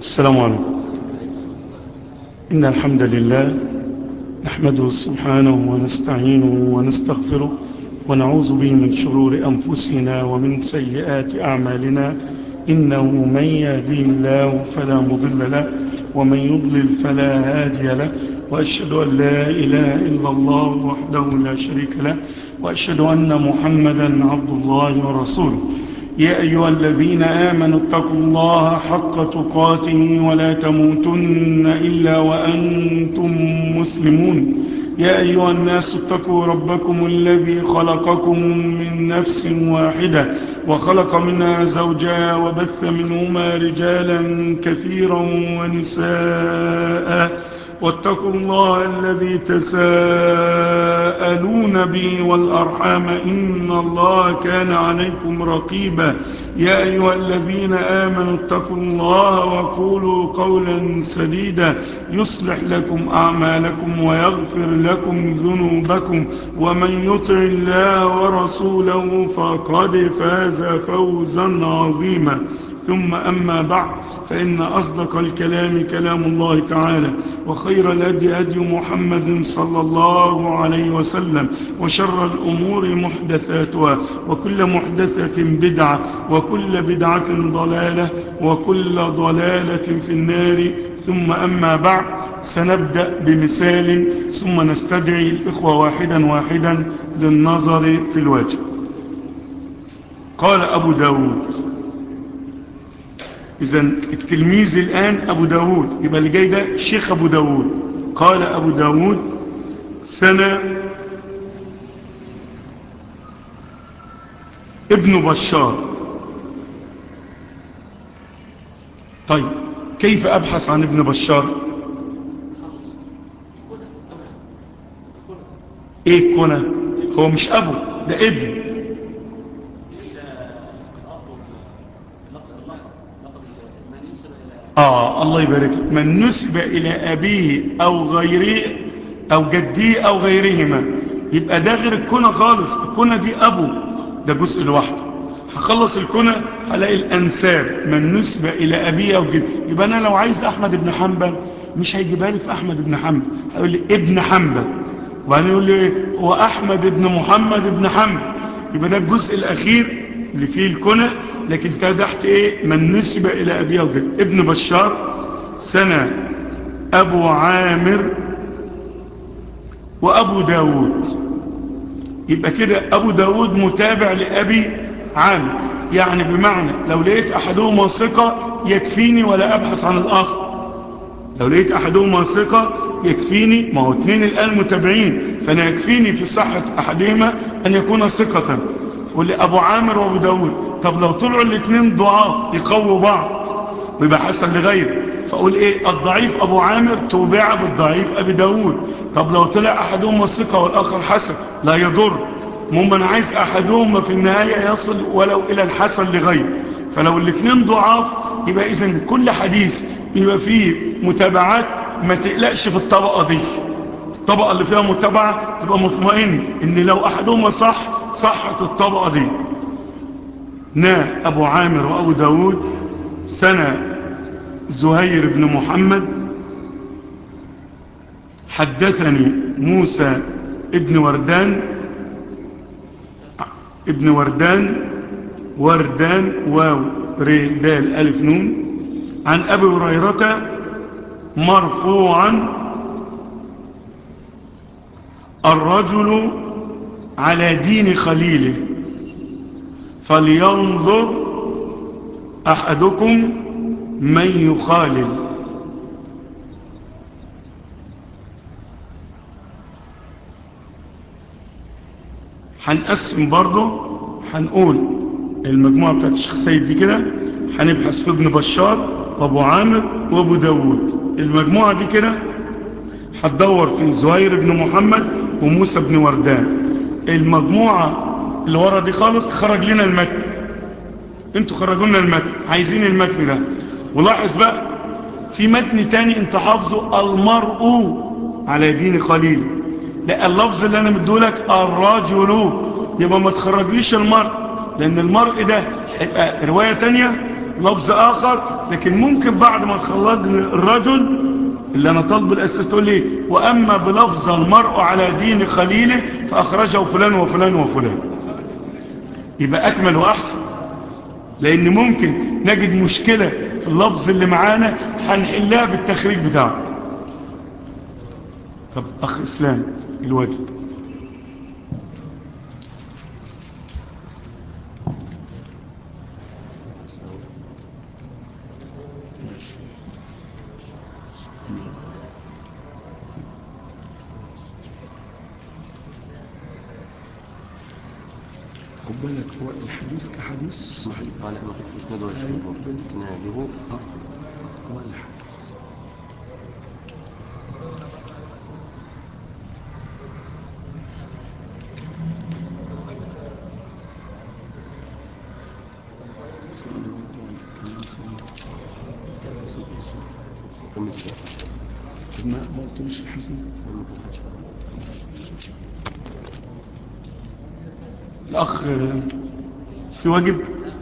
السلام عليكم إن الحمد لله نحمده سبحانه ونستعينه ونستغفره ونعوذ به من شرور أنفسنا ومن سيئات أعمالنا إنه من يهدي الله فلا مضل له ومن يضلل فلا هادي له وأشهد أن لا إله إلا الله وحده لا شريك له وأشهد أن محمدا عبد الله ورسوله يا أيها الذين آمنوا اتقوا الله حق تقاته ولا تموتن إلا وأنتم مسلمون يا أيها الناس اتقوا ربكم الذي خلقكم من نفس واحدة وخلق منها زوجها وبث منهما رجالا كثيرا ونساء واتقوا الله الذي تساءلون به والأرحام إن الله كان عليكم رقيبا يا أيها الذين آمنوا اتقوا الله وقولوا قولا سديدا يصلح لكم أعمالكم ويغفر لكم ذنوبكم ومن يطع الله ورسوله فقد فاز فوزا عظيما ثم أما بعد فإن أصدق الكلام كلام الله تعالى وخير الهدي هدي محمد صلى الله عليه وسلم وشر الأمور محدثاتها وكل محدثة بدعة وكل بدعة ضلالة وكل ضلالة في النار ثم أما بعد سنبدأ بمثال ثم نستدعي الإخوة واحدا واحدا للنظر في الواجب قال أبو داود إذا التلميذ الآن أبو داود يبقى اللي جاي ده شيخ أبو داود قال أبو داود سنة ابن بشار طيب كيف أبحث عن ابن بشار ايه الكنى هو مش أبو ده ابن آه الله يبارك لك من نسب إلى أبيه أو غيره أو جديه أو غيرهما يبقى ده غير الكنى خالص الكنى دي أبو ده جزء لوحده هخلص الكنى هلاقي الأنساب من نسب إلى أبيه أو جديه يبقى أنا لو عايز أحمد بن حنبل مش هيجيبها لي في أحمد بن حنبل هيقول لي ابن حنبل وبعدين يقول لي هو أحمد بن محمد بن حنبل يبقى ده الجزء الأخير اللي فيه الكنى لكن تحت ايه من نسب الى ابيه وجد ابن بشار سنة ابو عامر وابو داود يبقى كده ابو داود متابع لابي عامر يعني بمعنى لو لقيت احدهما ثقة يكفيني ولا ابحث عن الاخر لو لقيت احدهما ثقة يكفيني ما هو اتنين الان متابعين فانا يكفيني في صحة احدهما ان يكون ثقة يقول لي ابو عامر وابو داود طب لو طلعوا الاثنين ضعاف يقووا بعض ويبقى حسن لغيره فاقول ايه الضعيف ابو عامر توبع بالضعيف ابي داود طب لو طلع احدهما ثقة والاخر حسن لا يضر المهم انا عايز احدهما في النهاية يصل ولو الى الحسن لغيره فلو الاثنين ضعاف يبقى اذا كل حديث يبقى فيه متابعات ما تقلقش في الطبقة دي الطبقة اللي فيها متابعة تبقى مطمئن ان لو احدهما صح صحت الطبقة دي نا ابو عامر وابو داود سنة زهير بن محمد حدثني موسى ابن وردان ابن وردان وردان واو ريدال الف نون عن ابي هريرة مرفوعا الرجل على دين خليله فلينظر أحدكم من يخالل هنقسم برضه هنقول المجموعة بتاعت الشيخ سيد دي كده هنبحث في ابن بشار وابو عامر وابو داود المجموعة دي كده هتدور في زهير بن محمد وموسى بن وردان المجموعة اللي ورا دي خالص تخرج لنا المتن انتوا خرجوا لنا المتن عايزين المتن ده ولاحظ بقى في متن تاني انت حافظه المرء على دين خليل لا اللفظ اللي انا مديهولك الرجل يبقى ما تخرجليش المرء لان المرء ده هيبقى رواية تانية لفظ آخر لكن ممكن بعد ما تخرج الرجل اللي أنا طالب الأساس تقول لي وأما بلفظ المرء على دين خليله فأخرجه فلان وفلان وفلان يبقى أكمل وأحسن لأن ممكن نجد مشكلة في اللفظ اللي معانا هنحلها بالتخريج بتاعه طب أخ إسلام الواجب خد بالك هو الحديث كحديث صحيح قال ما كنت اسناده ولا شيء اسناده هو الحديث ما ما قلتليش الحسن الأخ في واجب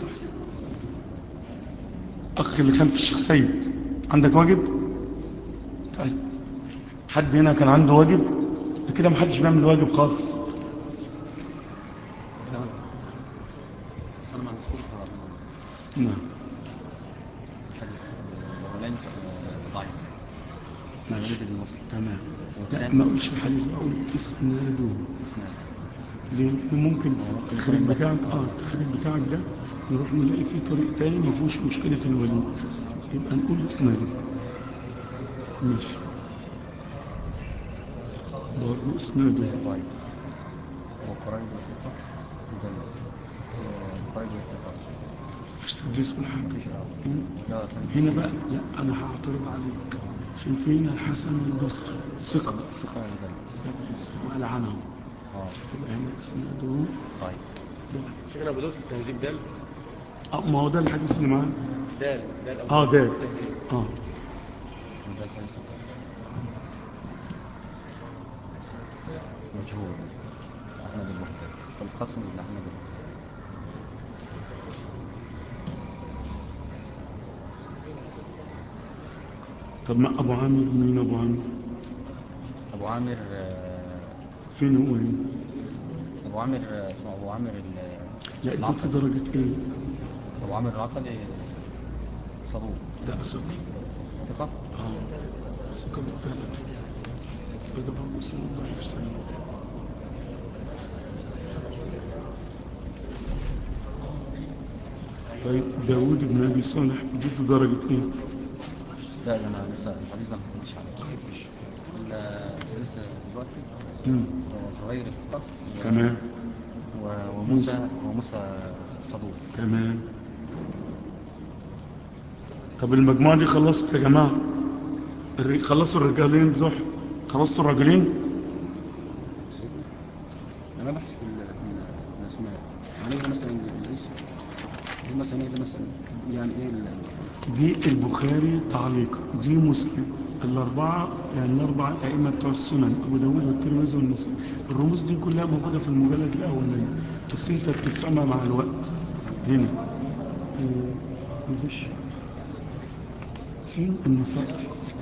أخ اللي خلف الشيخ سيد عندك واجب طيب حد هنا كان عنده واجب ده كده محدش بيعمل واجب خالص انا ما عنديش نعم الحديث الاولاني ضعيف ماشي يريد المصري تمام لا ما اقولش الحديث بقول اسناده اسناد ليه ممكن التخريج بتاعك اه التخريج بتاعك ده نروح نلاقي فيه طريق تاني ما فيهوش مشكله الوليد يبقى نقول اسناده ماشي برضه اسناده طيب وقريب الثقة مدلس قريب الثقة مش تدريس ولا حاجه لا هنا بقى لا انا هعترض عليك شايفين الحسن البصري ثقه ثقة مدلس تدريس ولعنه اه يبقى هنا اسناده طيب ضعيف. شيخنا بدوت في التهذيب دال اه ما هو ده الحديث اللي معانا دال دال أبو اه ده التهذيب. اه مدلس ثقة مجهول أحمد المختار القسم لأحمد المختار طب ما ابو عامر مين ابو عامر أبو عامر آه، فين هو هنا أبو عامر آه، اسمه أبو عامر ال- لا اديت العقدي. درجة ايه أبو عامر العقدي صدوق لا ثقة ثقة اه ثقة بالثلاث ده برضه اسمه ضعيف سنة طيب داوود بن ابي صالح اديته درجة ايه لا ده أنا لسه الحديث ده ما كنتش عليه الحديث دلوقتي مم. آه، زهير الثقة و- تمام و- وموسى وموسى صدوق تمام طب المجموعة دي خلصت يا جماعة الر- خلصوا الرجالين بتوع خلصتوا الراجلين انا بحث في ال- في ال- في الاسماء عليه مثلا الاسم دي مثلا ايه ده مثلا يعني ايه ال- دي البخاري تعليق دي مسلم الأربعة يعني الأربعة أئمة بتوع السنن أبو داود والترمذي والنسائي الرموز دي كلها موجودة في المجلد الأولاني بس أنت بتفهمها مع الوقت هنا آه، مفيش سين النسائي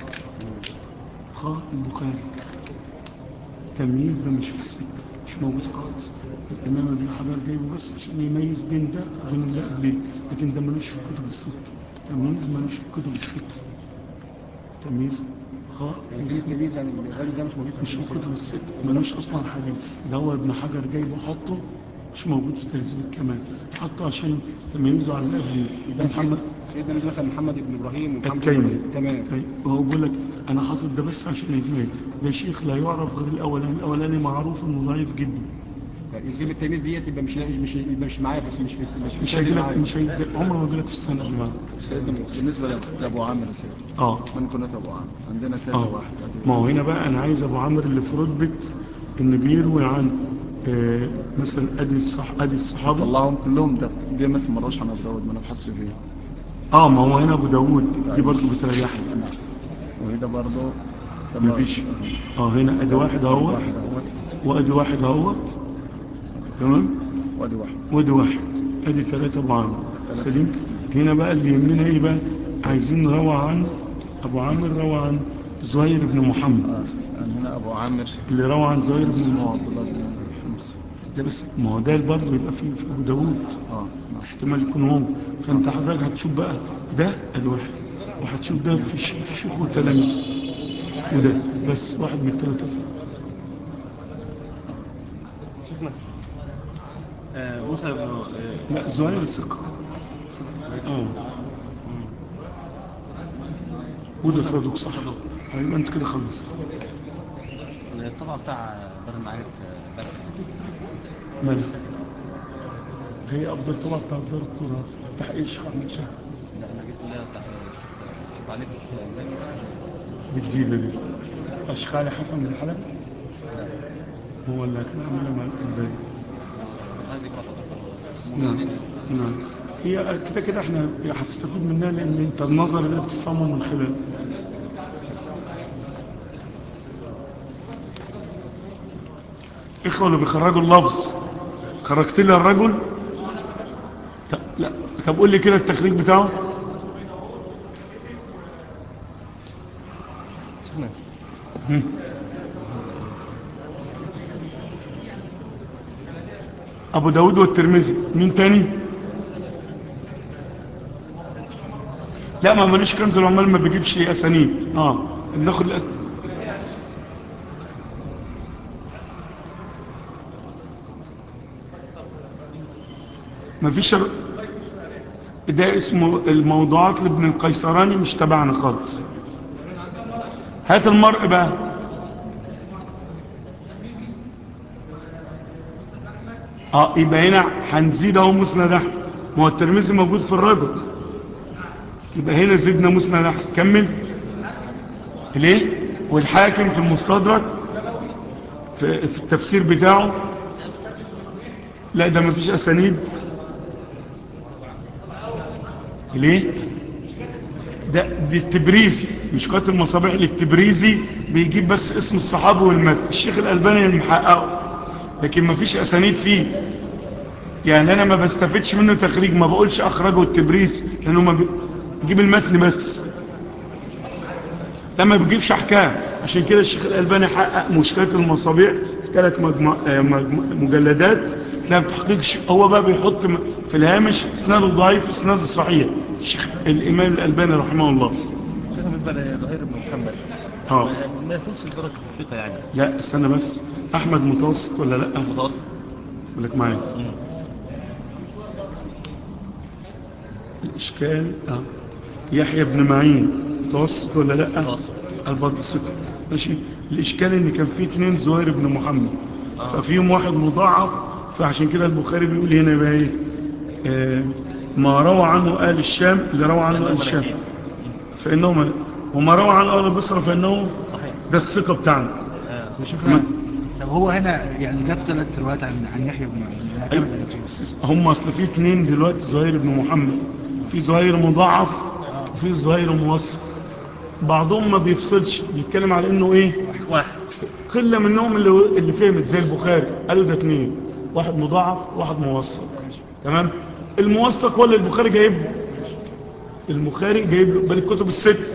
خاء البخاري التمييز ده مش في الست مش موجود خالص الإمام ابن حجر جايبه بس عشان يميز بين ده وبين اللي قبليه لكن ده ملوش في كتب الست تمييز ملوش في كتب الست تمييز خاء يعني وسين. كلمة تمييز يعني الراجل ده مش موجود مش في كتب الست ملوش اصلا حديث ده هو ابن حجر جايبه حطه مش موجود في تهذيب الكمال حطه عشان تميزه عن الابن يبقى محمد سيدنا مش مثلا محمد بن ابراهيم ومحمد بن التيمي إبراهيم. تمام التيمي. وهو بيقول لك انا حاطط ده بس عشان يتميز ده شيخ لا يعرف غير الاولاني الاولاني معروف انه ضعيف جدا يجيب التمييز ديت يبقى مش مش يبقى مش معايا بس مش في مش في مش السند هيجي لك معايا. مش هيجي عمره ما يجي لك في السنه اللي بعد سيدنا بالنسبة لأبو عامر يا سيد اه من كنت أبو عامر عندنا كذا اه واحد ما هو هنا بقى انا عايز ابو عمرو اللي في رتبه ان بيروي عن آه مثلا ادي الصح ادي الصحابه طلعهم كلهم ده دي مثلا مروش عن أبو داود ما نبحثش فيه اه ما هو هنا ابو داوود دي برضه بتريحني وهذا برضه مفيش اه هنا ادي واحد اهوت واحد اهوت وادي واحد اهوت تمام وادي واحد وادي واحد ادي ثلاثة ابو عامر سليم هنا بقى اللي يهمنا ايه بقى عايزين نروى عن ابو عامر روى عن زهير بن محمد آه، يعني هنا ابو عامر اللي روى عن زهير بن اسمه محمد عبد الله بن حمص ده بس ما هو ده برضه يبقى في في ابو داوود اه نعم احتمال يكون هو فانت حضرتك هتشوف بقى ده الواحد وهتشوف ده في ش- في شيوخ وتلاميذ وده بس واحد من الثلاثه شيخنا آه، موسى بن آه، لا زهير ثقه اه وده صادق صح ايوه انت كده خلصت الطبعة بتاع دار المعارف آه، بلد مالك هي افضل طبعا بتاع دار التراث تحقيق الشيخ احمد شاه لا انا جبت لها بتاع الشيخ تعليق الشيخ الألباني دي جديده دي الشيخ علي حسن بن حلب هو اللي كان عاملها مع الألباني هذه فقط نعم نعم هي كده كده احنا هتستفيد منها لان انت النظر اللي بتفهمه من خلال اخوة اللي بيخرجوا اللفظ خرجت لي الرجل ط- لا طب قول لي كده التخريج بتاعه شيخنا هم. ابو داود والترمذي مين تاني لا ما ماليش كنز العمال ما بيجيبش اسانيد اه بناخد الأس... ما فيش ر- ده اسمه الموضوعات لابن القيسراني مش تبعنا خالص هات المرء بقى اه يبقى هنا هنزيد اهو مسند احمد ما هو الترمذي موجود في الرجل يبقى هنا زدنا مسند احمد كمل ليه والحاكم في المستدرك في, في التفسير بتاعه لا ده مفيش اسانيد ليه ده دي التبريزي مش كاتب مصابيح للتبريزي بيجيب بس اسم الصحابي والمتن الشيخ الألباني اللي محققه لكن مفيش أسانيد فيه يعني أنا ما بستفدش منه تخريج ما بقولش أخرجه التبريزي لأنه ما بي- بيجيب المتن بس ده ما بيجيبش أحكام عشان كده الشيخ الألباني حقق مشكلات المصابيح في ثلاث مجمع آه، مجمع- مجلدات لا بتحقيقش هو بقى بيحط م- في الهامش اسناده ضعيف اسناده صحيح الشيخ الإمام الألباني رحمه الله شيخنا بالنسبة لزهير بن محمد اه ما- ما يصلش لدرجة الثقة يعني لا استنى بس احمد متوسط ولا لا متوسط اقول لك معايا مم. الاشكال اه يحيى بن معين متوسط ولا لا متوسط. البرد ثقه ماشي الاشكال ان كان في اتنين زهير بن محمد آه. ففيهم واحد مضاعف فعشان كده البخاري بيقول هنا بقى ايه آه ما روى عنه اهل الشام اللي روى عنه اهل الشام فانهم وما روى عنه اهل البصره فانه صحيح ده الثقه بتاعنا آه. شوفنا طب هو هنا يعني جاب ثلاث روايات عن عن يحيى بن معين يعني أيوة. اعتمد على كده. بس هم اصل في اتنين دلوقتي زهير بن محمد في زهير مضاعف وفي زهير موصل بعضهم ما بيفصلش بيتكلم على انه ايه واحد قله منهم اللي اللي فهمت زي البخاري قالوا ده اتنين واحد مضاعف واحد موصل تمام الموثق ولا البخاري جايب البخاري جايب له بل الكتب الست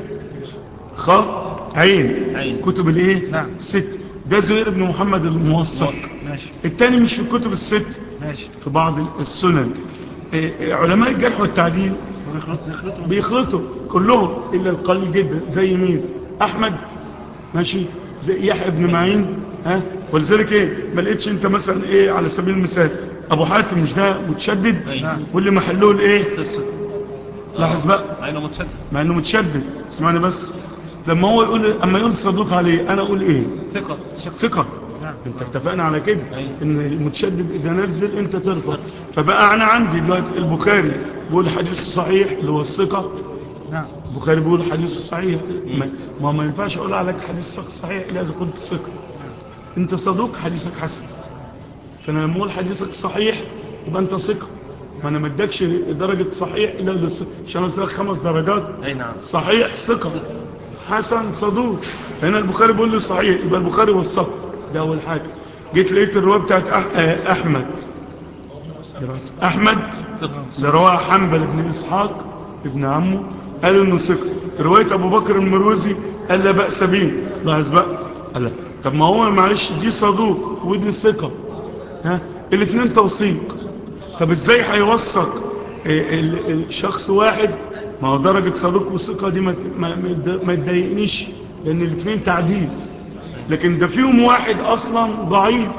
خ عين عين. كتب الايه نعم. ست ده زهير بن محمد الموثق ماشي التاني مش في الكتب الست ماشي في بعض السنن إيه، إيه، علماء الجرح والتعديل وبيخلط بيخلطوا بيخلطوا كلهم إلا القليل جدا زي مين أحمد ماشي زي يحيى بن معين ها ولذلك ايه ما لقيتش انت مثلا ايه على سبيل المثال ابو حاتم مش ده متشدد أيوة. واللي محلوه الايه الست لاحظ بقى عينه متشدد مع انه متشدد اسمعني بس لما هو يقول اما يقول صدوق عليه انا اقول ايه ثقة ثقة نعم. انت اتفقنا على كده أيوة. ان المتشدد اذا نزل انت ترفع فبقى انا عندي دلوقتي البخاري بيقول حديث صحيح اللي هو الثقة نعم البخاري بيقول حديث صحيح ما ما, ما ينفعش اقول عليك حديث صحيح الا اذا كنت ثقة انت صدوق حديثك حسن فانا لما اقول حديثك صحيح يبقى انت ثقة ما انا ما ادكش درجة صحيح الا للثقة عشان قلت لك خمس درجات اي نعم صحيح ثقة حسن صدوق فهنا البخاري بيقول لي صحيح يبقى البخاري والثقة ده أول حاجة جيت لقيت الرواية بتاعت أح... آه، أحمد احمد اللي رواه حنبل بن اسحاق ابن عمه قال انه ثقه روايه ابو بكر المروزي قال لا باس به لاحظ بقى قال لا طب ما هو معلش دي صدوق ودي ثقه ها الاثنين توثيق طب ازاي هيوثق ال- ال- الشخص واحد ما هو درجه صدوق وثقه دي ما ت- ما- ما تض- ما تضايقنيش لان الاثنين تعديل لكن ده فيهم واحد اصلا ضعيف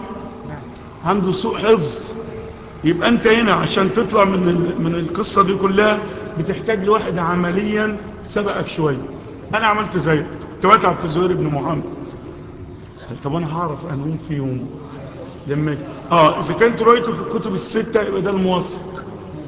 عنده سوء حفظ يبقى انت هنا عشان تطلع من ال- من القصة دي كلها بتحتاج لواحد عمليا سبقك شوية انا عملت زيك كنت بتعب في زهير بن محمد قال طب انا هعرف انهم في يوم لما اه اذا كانت روايته في الكتب الستة يبقى ده الموثق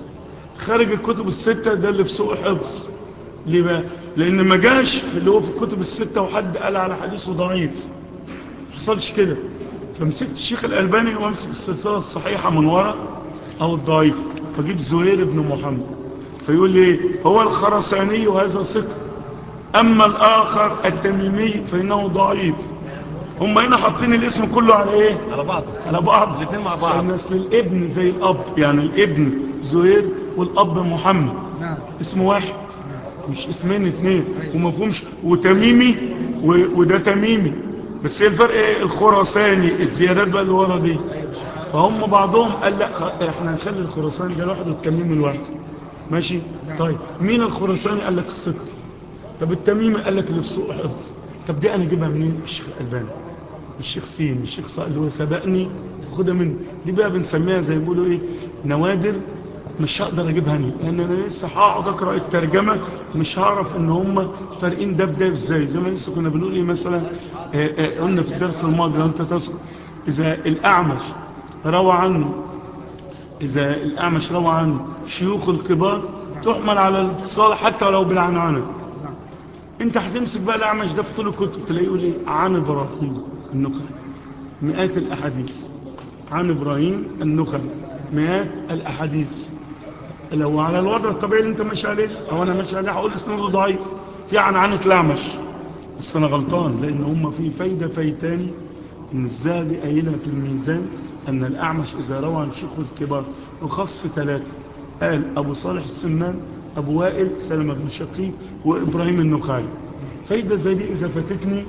خارج الكتب الستة ده اللي في سوء حفظ ليه بقى لان ما جاش في اللي هو في الكتب الستة وحد قال على حديثه ضعيف ما حصلش كده فمسكت الشيخ الألباني وامسك السلسلة الصحيحة من ورا أو الضعيف فجيب زهير بن محمد فيقول لي إيه؟ هو الخرساني وهذا ثقة أما الآخر التميمي فإنه ضعيف هم هنا حاطين الاسم كله على إيه على بعضه على بعض الاثنين مع بعض. لأن أصل الابن زي الأب يعني الابن زهير والأب محمد نعم اسم واحد مش اسمين اتنين ومفهومش وتميمي و... وده تميمي بس هي الفرق ايه الخراساني الزيادات بقى اللي ورا دي فهم بعضهم قال لا خ- احنا هنخلي الخراساني ده لوحده والتميمي لوحده ماشي طيب مين الخراساني قال لك الثقه طب التميمي قال لك اللي في سوء حفظ طب دي انا اجيبها منين الشيخ الالباني الشيخ سين الشيخ صقر اللي هو سبقني خدها منه دي بقى بنسميها زي ما بيقولوا ايه نوادر مش هقدر اجيبها انا لان انا لسه هقعد اقرا الترجمه مش هعرف ان هم فارقين ده بده ازاي زي ما لسه كنا بنقول ايه مثلا آه، آه، قلنا في الدرس الماضي لو انت تذكر اذا الاعمش روى عنه اذا الاعمش روى عنه شيوخ الكبار تحمل على الاتصال حتى لو بالعنعنه انت هتمسك بقى الاعمش ده في طول الكتب تلاقيه يقول ايه عن ابراهيم النخعي مئات الاحاديث عن ابراهيم النخعي مئات الاحاديث لو على الوضع الطبيعي اللي انت ماشي عليه او انا ماشي عليه هقول اسناده ضعيف في عن عنة الاعمش بس انا غلطان لان هم في فايده فايتاني ان الذهبي قايلها في الميزان ان الاعمش اذا روى عن شيوخ الكبار وخص ثلاثه قال ابو صالح السمان ابو وائل سلمة بن شقيق وابراهيم النخعي فايده زي دي اذا فاتتني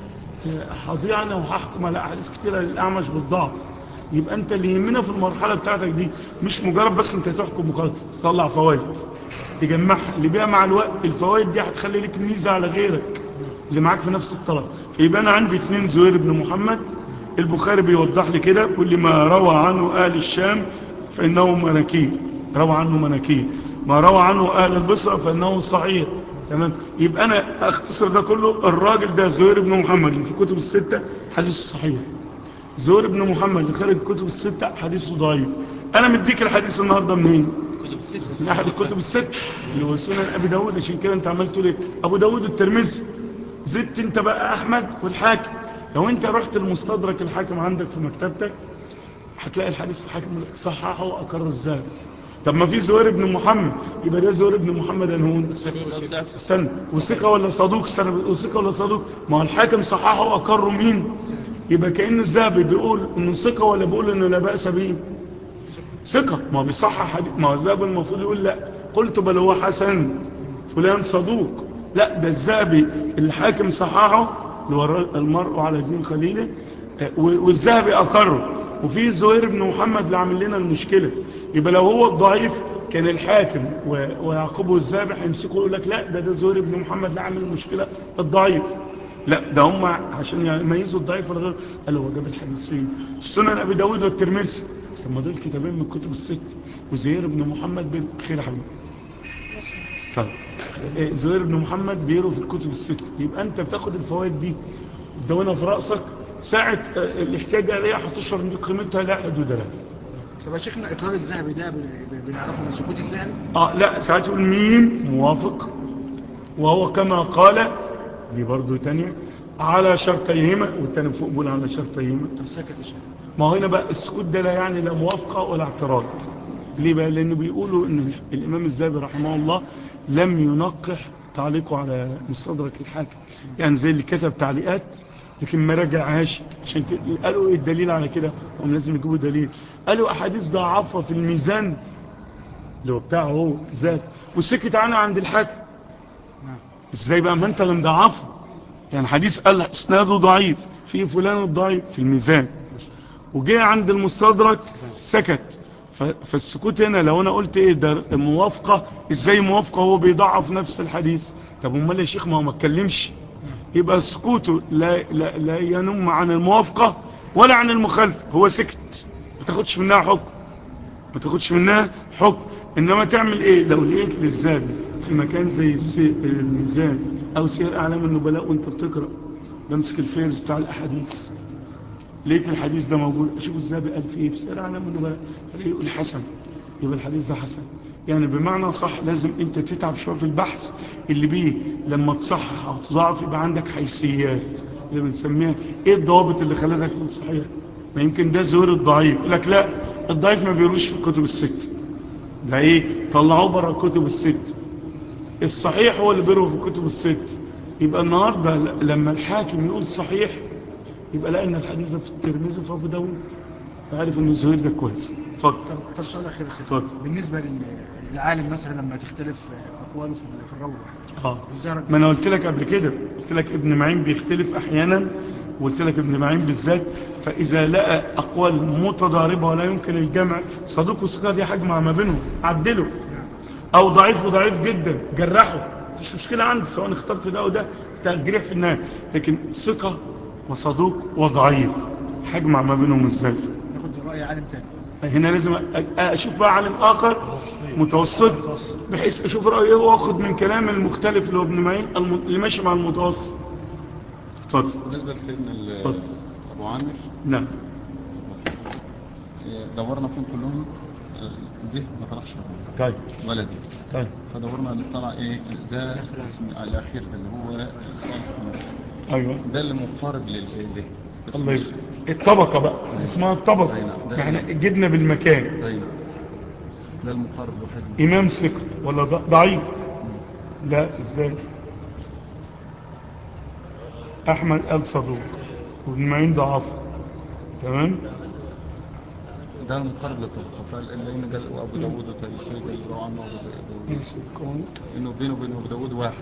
هضيع انا وهحكم على احاديث كتيره للاعمش بالضعف يبقى انت اللي يهمنا في المرحله بتاعتك دي مش مجرد بس انت تحكم وخلاص تطلع فوائد تجمعها اللي بيها مع الوقت الفوائد دي هتخلي لك ميزه على غيرك اللي معاك في نفس الطلب فيبقى انا عندي اتنين زهير بن محمد البخاري بيوضح لي كده يقول لي ما روى عنه اهل الشام فانه مناكير روى عنه مناكير ما روى عنه اهل البصره فانه صحيح تمام يبقى انا اختصر ده كله الراجل ده زهير بن محمد اللي في الكتب السته حديث صحيح زهير بن محمد اللي خارج الكتب الستة حديثه ضعيف انا مديك الحديث النهاردة منين من احد الكتب الستة اللي هو سنن ابي داود عشان كده انت عملت ليه ابو داود الترمذي زدت انت بقى احمد والحاكم لو انت رحت المستدرك الحاكم عندك في مكتبتك هتلاقي الحديث الحاكم صححه واقر الذهبي طب ما في زهير بن محمد يبقى ده زهير بن محمد انهون استنى وثقه ولا صدوق استنى وثقه ولا صدوق ما هو الحاكم صححه واقره مين يبقى كأن الذهبي بيقول انه ثقة ولا بيقول انه لا بأس به ثقة ما هو بيصحح حديث ما هو الذهبي المفروض يقول لا قلت بل هو حسن فلان صدوق لا ده الذهبي الحاكم صححه اللي هو المرء على دين خليله آه، والذهبي أقره وفي زهير بن محمد اللي عامل لنا المشكلة يبقى لو هو الضعيف كان الحاكم و- ويعقبه الذهبي هيمسكوا يقول لك لا ده ده زهير بن محمد اللي عامل المشكلة الضعيف لا ده هم عشان يميزوا الضعيف ولا غيره قالوا هو جاب الحديث فين في سنن ابي داود والترمذي طب ما دول كتابين من الكتب الست وزهير بن محمد بن خير يا حبيبي طيب إيه، زهير بن محمد بيروا في الكتب الست يبقى انت بتاخد الفوائد دي تدونها في راسك ساعه آه، الاحتياج عليها هتشعر ان قيمتها لا حدود لها طب يا شيخنا اقرار الذهبي ده بن- ب- بنعرفه من سكوت الذهبي اه لا ساعات يقول ميم موافق وهو كما قال دي برضو تانية على شرطيهما والتاني فوق بيقول على شرطيهما طب سكت يا شيخ ما هو هنا بقى السكوت ده لا يعني لا موافقة ولا اعتراض ليه بقى لأنه بيقولوا أن الإمام الزابي رحمه الله لم ينقح تعليقه على مستدرك الحاكم يعني زي اللي كتب تعليقات لكن ما رجعهاش عشان كده قالوا ايه الدليل على كده هم لازم يجيبوا دليل قالوا احاديث ضعفها في الميزان اللي هو بتاعه هو ذات وسكت عنها عند الحاكم نعم ازاي بقى ما انت اللي مضعفه يعني حديث قال اسناده ضعيف في فلان الضعيف في الميزان وجه عند المستدرك سكت ف- فالسكوت هنا لو انا قلت ايه ده موافقة ازاي موافقة هو بيضعف نفس الحديث طب امال يا شيخ ما هو ما اتكلمش يبقى سكوته لا, لا, لا ينم عن الموافقة ولا عن المخالفة هو سكت ما تاخدش منها حكم ما تاخدش منها حكم انما تعمل ايه لو لقيت للزاد في مكان زي السي- الميزان او سير اعلام النبلاء وانت بتقرا بمسك الفيرس بتاع الاحاديث لقيت الحديث ده موجود اشوف الزابي قال في ايه في سير اعلام النبلاء الاقيه يقول حسن يبقى الحديث ده حسن يعني بمعنى صح لازم انت تتعب شويه في البحث اللي بيه لما تصحح او تضاعف يبقى عندك حيثيات اللي بنسميها ايه الضوابط اللي خلتك تقول صحيح ما يمكن ده زور الضعيف يقول لك لا الضعيف ما بيقولوش في الكتب الست ده ايه طلعوه بره الكتب الست الصحيح هو اللي بيروي في الكتب الست يبقى النهارده ل- لما الحاكم يقول صحيح يبقى لقى ان الحديث ده في الترمذي وفي ابو داود فعارف ان الزهير ده كويس اتفضل طب طب سؤال اخير يا سيدي. اتفضل. بالنسبه لل- للعالم مثلا لما تختلف اقواله في في الروح اه ازاي رد- ما انا قلت لك قبل كده قلت لك ابن معين بيختلف احيانا وقلت لك ابن معين بالذات فاذا لقى اقوال متضاربه ولا يمكن الجمع صدوق وثقه دي هجمع ما بينهم عدله نعم. او ضعيف وضعيف جدا جرحه مفيش مشكله عندي سواء اخترت ده او ده تجريح في النهايه لكن ثقه وصدوق وضعيف هجمع ما بينهم ازاي ناخد راي عالم تاني هنا لازم أ- اشوف بقى عالم اخر متوسط بحيث اشوف رايه ايه واخد من كلام المختلف اللي هو ابن معين الم- اللي ماشي مع المتوسط اتفضل بالنسبة لسيدنا ال- اتفضل. أبو عامر نعم إيه، دورنا فيهم كلهم آه، ده ما طلعش طيب ولدي طيب فدورنا اللي طلع ايه ده اسم الاخير ده اللي هو صالح بن مرسل. ايوه ده اللي مقارب لل ده بس الله مش يبارك الطبقه بقى اسمها الطبقه أي نعم. ده- يعني جبنا بالمكان باين ده المقارب الوحيد امام ثقه ولا ض- ضعيف لا ازاي احمد قال صدوق وابن معين ضعف تمام ده المقارب للطبقه فلان قال وابو داوود الطيالسي قال روى عنه ابو داوود ماشي، كون. انه بينه وبين ابو داوود واحد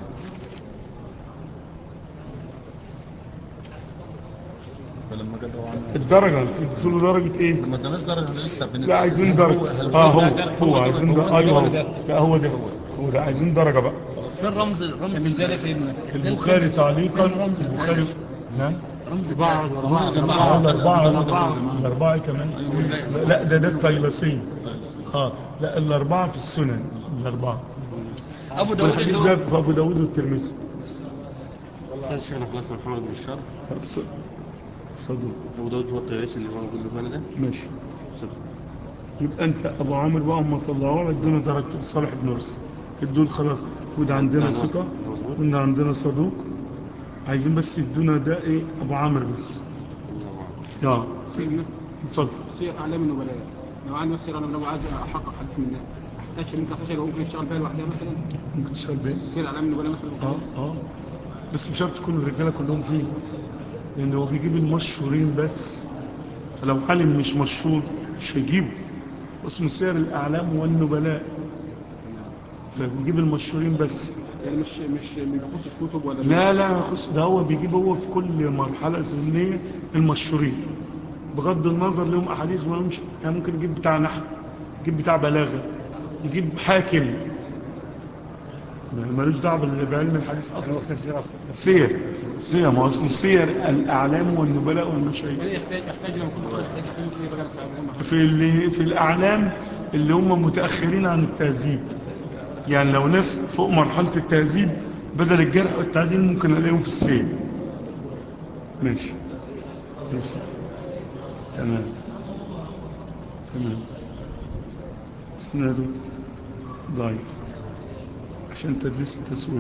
فلما قال روى عنه الدرجه انت بتقولوا درجه ايه لما اداناش درجه احنا لسه بنسال لا عايزين هل درجة هو- هل اه هو هو هو عايزين درجة ايوه هو لا هو ده هو ده عايزين درجة بقى فين رمز رمز مش ده يا سيدنا البخاري تعليقا فين رمز البخاري الثالث؟ نعم رمز أربعة الثالث. وأربعة هم جماعة. اه الأربعة الأربعة. الأربعة كمان لا لا، ده ده الطيلسين اه لا الأربعة في السنن الأربعة ابو داود والحديث اللي ده هو في أبو داود والترمذي كان شيخنا خلصنا محمد بن الشر طب ص- صدوق ابو داود هو الطيالسي اللي هو موجود له هنا ده ماشي صفر يبقى أنت أبو عامر بقى هم طلعوه ادونا درجته صالح بن رسل ادوا خلاص وده عندنا نعم. ثقة مظبوط. وده عندنا صدوق عايزين بس يدونا ده ايه أبو عامر بس اه سيدنا اتفضل سير اعلام النبلاء لو عندي مثلا انا لو عايز احقق حديث من ده احتاج ممكن احتاج ممكن اشتغل بيها لوحدها مثلا ممكن تسأل بيه سير اعلام النبلاء مثلا اه اه بس مش شرط تكون الرجاله كلهم فيه لان هو بيجيب المشهورين بس فلو عالم مش مشهور مش هيجيبه اسمه سير الاعلام والنبلاء فبيجيب المشهورين بس يعني مش مش ما بيخصش كتب ولا لا لا خص ده هو بيجيب هو في كل مرحله سنيه المشهورين بغض النظر لهم احاديث ما لهمش يعني ممكن يجيب بتاع نحو يجيب بتاع بلاغه يجيب حاكم ما- ملوش دعوه بال- بعلم الحديث اصلا تفسير اصلا سير سير ما هو اسمه سير الاعلام والنبلاء والمشايخ يعني يحتاج يحتاج لما كنت يحتاج حديث ايه بقى في في اللي في الاعلام اللي هم متاخرين عن التهذيب يعني لو ناس فوق مرحله التهذيب بدل الجرح والتعديل ممكن الاقيهم في السير ماشي ماشي تمام تمام اسناده ضعيف عشان تدليس التسويق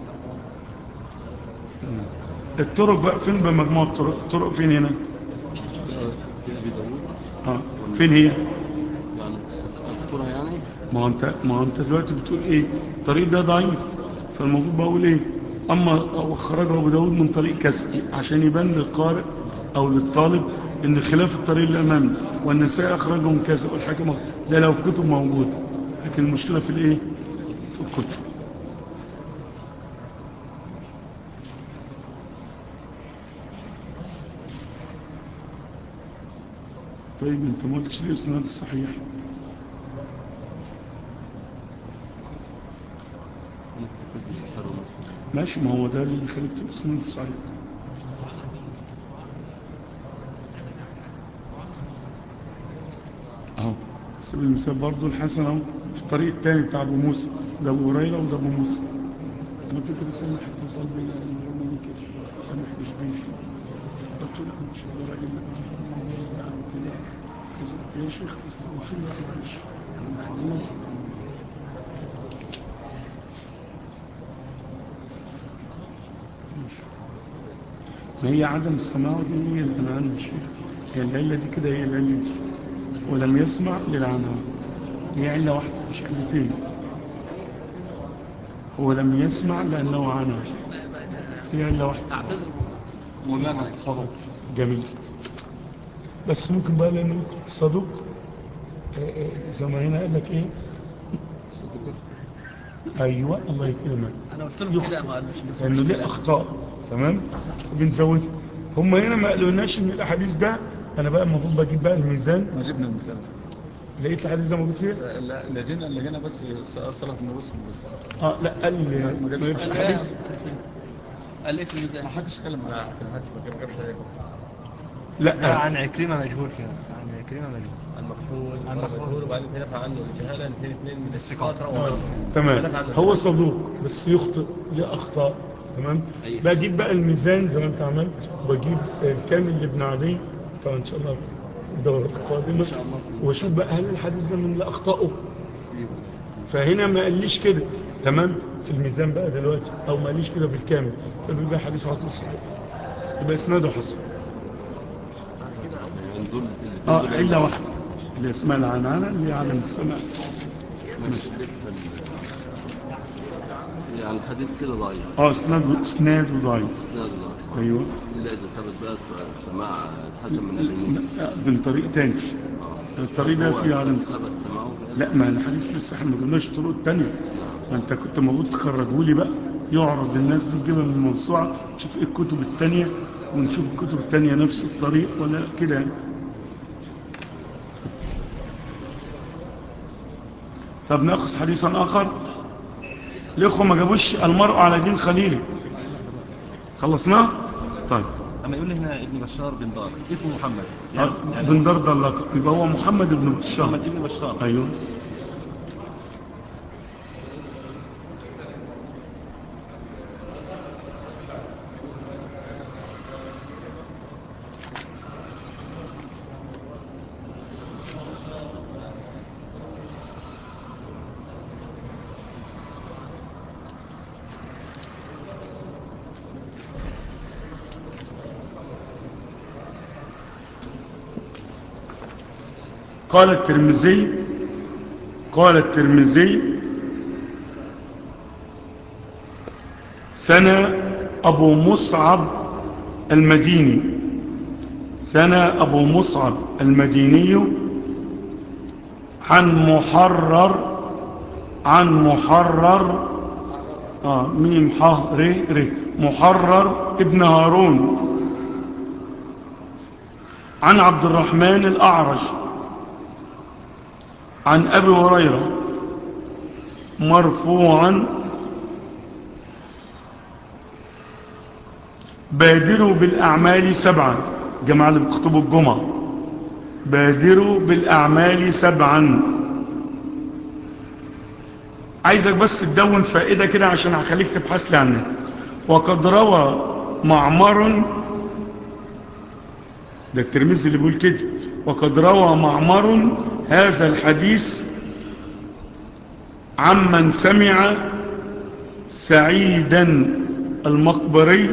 تمام الطرق بقى فين بمجموعة الطرق الطرق فين هنا في ابي داوود اه فين هي يعني اذكرها يعني ما هو انت ما هو انت دلوقتي بتقول ايه الطريق ده ضعيف فالمفروض بقول ايه أما أخرجه أبو داود من طريق كسر عشان يبان للقارئ أو للطالب إن خلاف الطريق اللي أمامه والنساء أخرجه من كسر والحاكم ده لو كتب موجودة لكن المشكلة في الإيه؟ في الكتب طيب انت ما قلتش ليه اسناد الصحيح أنا اكتفيت بالبخاري ومسلم ماشي ما هو ده اللي بيخليك تبقى اسناد الصحيح اهو سبيل المثال برضه الحسن اهو في الطريق الثاني بتاع ابو موسى ده ابو هريره وده ابو موسى انا فكر سامح اتصل بيا اليومين كده سامح بشبيش قلت له ان شاء الله راجل يعني كده كذا. يا شيخ تسلم خير معلش والله ما هي عدم سماعه دي هي العنعنة الشيخ هي العلة دي كده هي العلة دي ولم يسمع للعنعنة هي علة واحدة مش علتين هو لم يسمع لأنه عنع هي علة واحدة مولانا صدق جميل بس ممكن بقى لأنه صدوق آه، آه، زي ما هنا قال لك ايه صدق ايوه الله يكرمك انا قلت لهم كده ما قالوش بس لانه ليه اخطاء تمام وبنزود هم هنا ما قالولناش ان الاحاديث ده انا بقى المفروض بجيب بقى الميزان ما جبنا المثال لقيت الحديث ده موجود فيه لا لا جينا اللي جينا بس صلاة من الرسل بس اه لا قال لي ما ما جابش جابش قال الحديث قال ايه في الميزان ما حدش اتكلم لا معاه ما حدش ما جابش عليكم لا لا عن عكرمة مجهول كده عن عكرمة مجهول المكحول المكحول. المكحول وبعدين في نفع عنه الجهاله ان في اثنين من الثقات رواه آه، تمام هو صدوق بس يخطئ ليه اخطاء تمام أيوة. بجيب بقى الميزان زي ما انت عملت وبجيب الكامل لابن عدي طبعا ان شاء الله في الدورة القادمة إن شاء الله في- واشوف بقى هل الحديث ده من اللي اخطأه فيه فهنا ما قاليش كده تمام في الميزان بقى دلوقتي او ما قاليش كده في الكامل فبيبقى حديث على طول صحيح يبقى اسناده حسن يعني دول اه دول عله واحده اللي اسمها العنعنه اللي هي عدم السماع ماشي لسه ال- يعني الحديث كده ضعيف اه اسناده اسناده ضعيف اسناد ضعيف ايوه الا اذا ثبت بقى السماع الحسن من ابي موسى لا، من طريق تاني آه. الطريق ده هو فيه عدم السماع ثبت سماعه لا ما الحديث لسه احنا ما قلناش الطرق التانية ما انت كنت المفروض تخرجه لي بقى يعرض الناس دي تجيبها من الموسوعه تشوف ايه الكتب التانية ونشوف الكتب التانية نفس الطريق ولا لا كده يعني طب ناخذ حديثا اخر الاخوه ما جابوش المرء على دين خليله خلصناه طيب اما يقول لي هنا ابن بشار بن دار اسمه محمد آه، بن درد اللقب يبقى هو محمد بن بشار محمد ابن بشار ايوه قال الترمذي قال الترمذي سنة أبو مصعب المديني سنة أبو مصعب المديني عن محرر عن محرر آه ميم ح ر ر محرر ابن هارون عن عبد الرحمن الأعرج عن أبي هريرة مرفوعا بادروا بالأعمال سبعا جماعة اللي بيخطبوا الجمعة بادروا بالأعمال سبعا عايزك بس تدون فائدة كده عشان هخليك تبحث لي عنها وقد روى معمر ده الترمذي اللي بيقول كده وقد روى معمر هذا الحديث عمن سمع سعيدا المقبري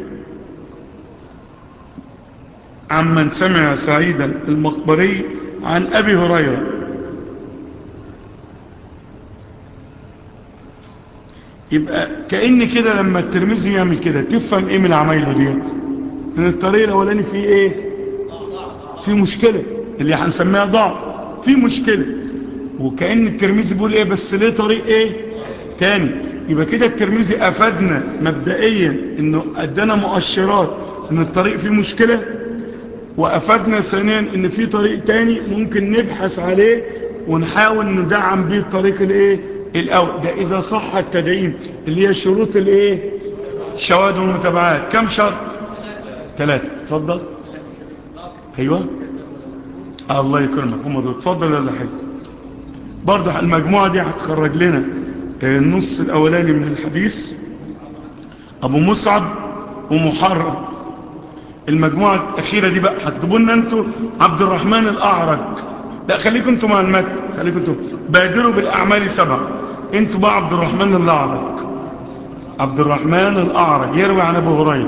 عمن سمع سعيدا المقبري عن أبي هريرة يبقى كأن كده لما الترمذي يعمل كده تفهم ايه من عمايله ديت ان الطريق الاولاني فيه ايه في مشكلة اللي هنسميها ضعف في مشكلة وكأن الترمذي بيقول ايه بس ليه طريق ايه تاني يبقى كده الترمذي افادنا مبدئيا انه ادانا مؤشرات ان الطريق فيه مشكلة وافادنا ثانيا ان في طريق تاني ممكن نبحث عليه ونحاول ندعم بيه الطريق الايه الاول ده اذا صح التدعيم اللي هي شروط الايه الشواهد والمتابعات كم شرط ثلاثة اتفضل ايوه الله يكرمك هم دول اتفضل يا حاج برضه المجموعة دي هتخرج لنا النص الاولاني من الحديث ابو مصعب ومحرم المجموعة الاخيرة دي بقى هتجيبوا لنا انتوا عبد الرحمن الاعرج لا خليكم انتوا مع المتن خليكم انتوا بادروا بالاعمال سبعة انتوا بقى عبد الرحمن الاعرج عبد الرحمن الاعرج يروي عن ابو هريره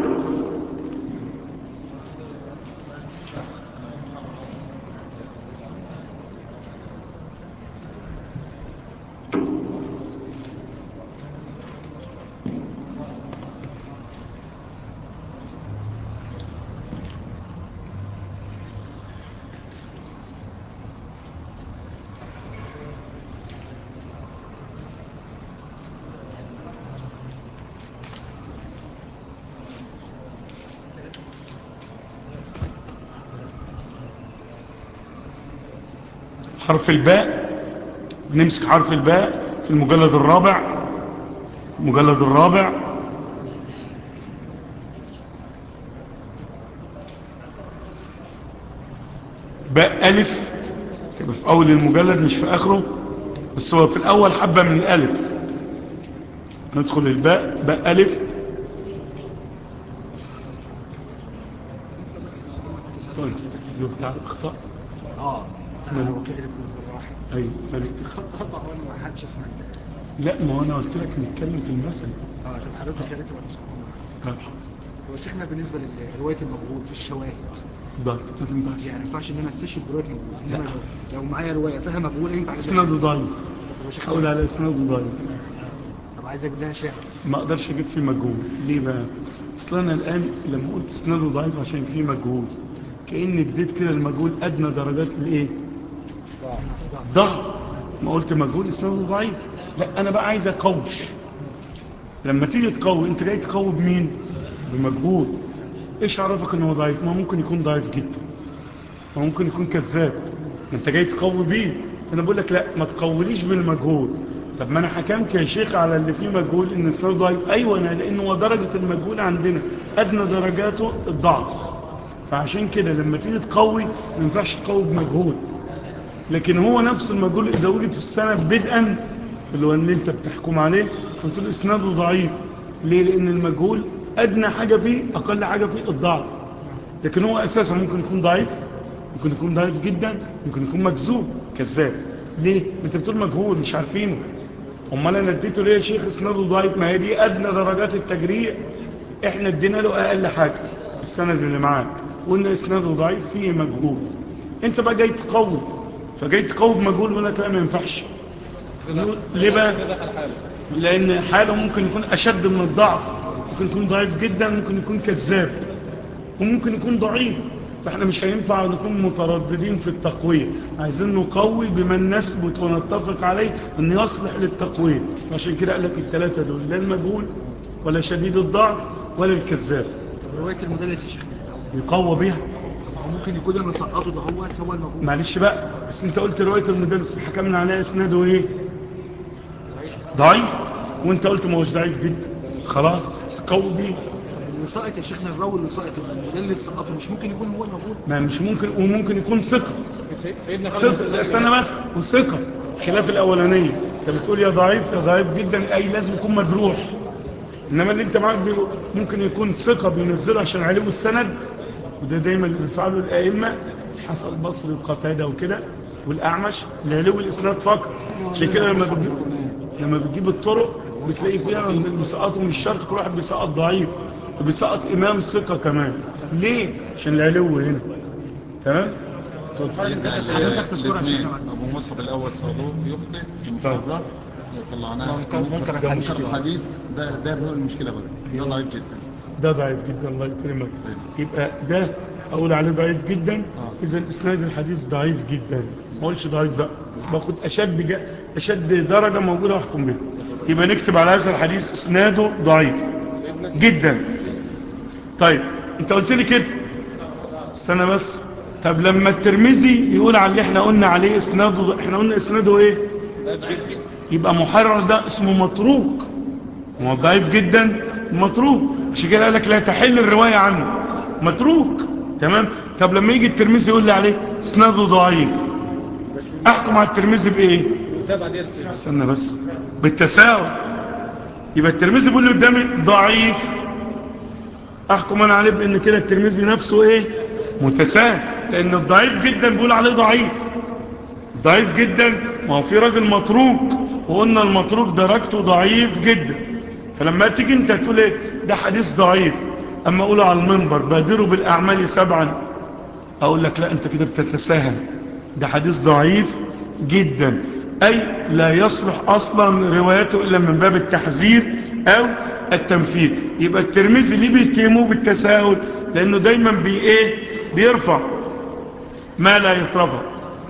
حرف الباء بنمسك حرف الباء في المجلد الرابع المجلد الرابع باء ألف تبقى في أول المجلد مش في آخره بس هو في الأول حبة من الألف ندخل الباء باء ألف طيب لو بتاع الأخطاء اه مالك؟ انا وكيل ابن الراحل أيوة مالك خط خطأ وانا ما حدش يسمع لا ما هو أنا قلت لك نتكلم في المثل اه طب حضرتك يا ريت ما تسمعهم طيب حاضر هو شيخنا بالنسبه لروايه المجهول في الشواهد ضعيف لازم ضعيف يعني ما ينفعش ان انا استشهد بروايه مجهول انما لو, لو معايا روايه فيها مجهول ينفع اسناده ضعيف طب يا شيخنا- اقول على اسناده ضعيف طب عايز اجيب لها شاهد ما اقدرش اجيب فيه مجهول ليه بقى اصل انا الان لما قلت اسناده ضعيف عشان فيه مجهول كاني اديت كده المجهول ادنى درجات الايه ضعف ما قلت مجهول اسناده ضعيف لا انا بقى عايز اقوش لما تيجي تقوي انت جاي تقوي بمين بمجهول ايش عرفك ان هو ضعيف ما ممكن يكون ضعيف جدا ما ممكن يكون كذاب ما انت جاي تقوي بيه فانا بقول لك لا ما تقوليش بالمجهول طب ما انا حكمت يا شيخ على اللي فيه مجهول ان اسناده ضعيف ايوه انا لان هو درجه المجهول عندنا ادنى درجاته الضعف فعشان كده لما تيجي تقوي ما ينفعش تقوي بمجهول لكن هو نفس المجهول اذا وجد في السند بدءا اللي هو اللي انت بتحكم عليه فبتقول اسناده ضعيف ليه لان المجهول ادنى حاجه فيه اقل حاجه فيه الضعف لكن هو اساسا ممكن يكون ضعيف ممكن يكون ضعيف جدا ممكن يكون مكذوب كذاب ليه انت بتقول مجهول مش عارفينه امال انا اديته ليه يا شيخ اسناده ضعيف ما هي دي ادنى درجات التجريع احنا ادينا له اقل حاجه السند اللي معاك قلنا اسناده ضعيف فيه مجهول انت بقى جاي تقوي فجاي تقوي بمجهول ولا لا ما ينفعش نقول ليه بقى لان حاله ممكن يكون اشد من الضعف ممكن يكون ضعيف جدا ممكن يكون كذاب وممكن يكون ضعيف فاحنا مش هينفع نكون مترددين في التقوية عايزين نقوي بمن نثبت ونتفق عليه ان يصلح للتقوية عشان كده قال لك الثلاثة دول لا المجهول ولا شديد الضعف ولا الكذاب طب روايه المدلس يا شيخنا يقوى بيها طب هو ممكن يكون اللي سقطه ده هو هو المجهول معلش بقى بس انت قلت رواية المدرس حكمنا عليها اسناده ايه ضعيف وانت قلت ما هوش ضعيف جدا خلاص قوي بيه طب اللي سقط يا شيخنا الراوي اللي سقط المدلس سقطه مش ممكن يكون هو المجهول ما مش ممكن وممكن يكون ثقة ثقة لا استنى بس وثقة خلاف الأولانية انت بتقول يا ضعيف يا ضعيف جدا أي لازم يكون مجروح إنما اللي انت معاك بي- ممكن يكون ثقة بينزله عشان عليه السند وده دايما اللي بيفعله الأئمة حسن البصري وقتادة وكده والأعمش العلو الإسناد فقط عشان كده لما بتجيب لما بتجيب الطرق بتلاقي فيها ان اللي بيسقطوا مش شرط كل واحد بيسقط ضعيف وبيسقط إمام ثقة كمان ليه؟ عشان العلو هنا تمام؟ اتفضل. سيدنا حضرتك تذكرها الاثنين شيخنا بعد. ابو مصعب الاول صادوق يخطئ في طيب. المحاضره طلعناه منكر- منكر ده الحديث. منكر الحديث ده ده هو المشكله بقى ده ضعيف جدا ده ضعيف جدا الله يكرمك يبقى ده اقول عليه ضعيف جدا آه. اذا اسناد الحديث ضعيف جدا ما اقولش ضعيف بقى باخد اشد جا اشد درجه موجوده واحكم بها يبقى نكتب على هذا الحديث اسناده ضعيف جدا طيب انت قلت لي كده استنى بس طب لما الترمذي يقول على اللي احنا قلنا عليه اسناده احنا قلنا اسناده ايه يبقى محرر ده اسمه متروك هو ضعيف جدا متروك عشان كده قال لك لا تحل الرواية عنه متروك تمام طب لما يجي الترمذي يقول لي عليه اسناده ضعيف احكم على الترمذي بايه استنى بس بالتساوي يبقى الترمذي بيقول لي قدامي ضعيف احكم انا عليه بان كده الترمذي نفسه ايه متساهل لان الضعيف جدا بيقول عليه ضعيف ضعيف جدا ما هو في راجل متروك وقلنا المتروك درجته ضعيف جدا فلما تيجي انت تقول ايه ده حديث ضعيف اما اقوله على المنبر بادروا بالاعمال سبعا اقول لك لا انت كده بتتساهل ده حديث ضعيف جدا اي لا يصلح اصلا روايته الا من باب التحذير او التنفيذ يبقى الترمذي ليه بيتهموه بالتساهل لانه دايما بي ايه بيرفع ما لا يترفع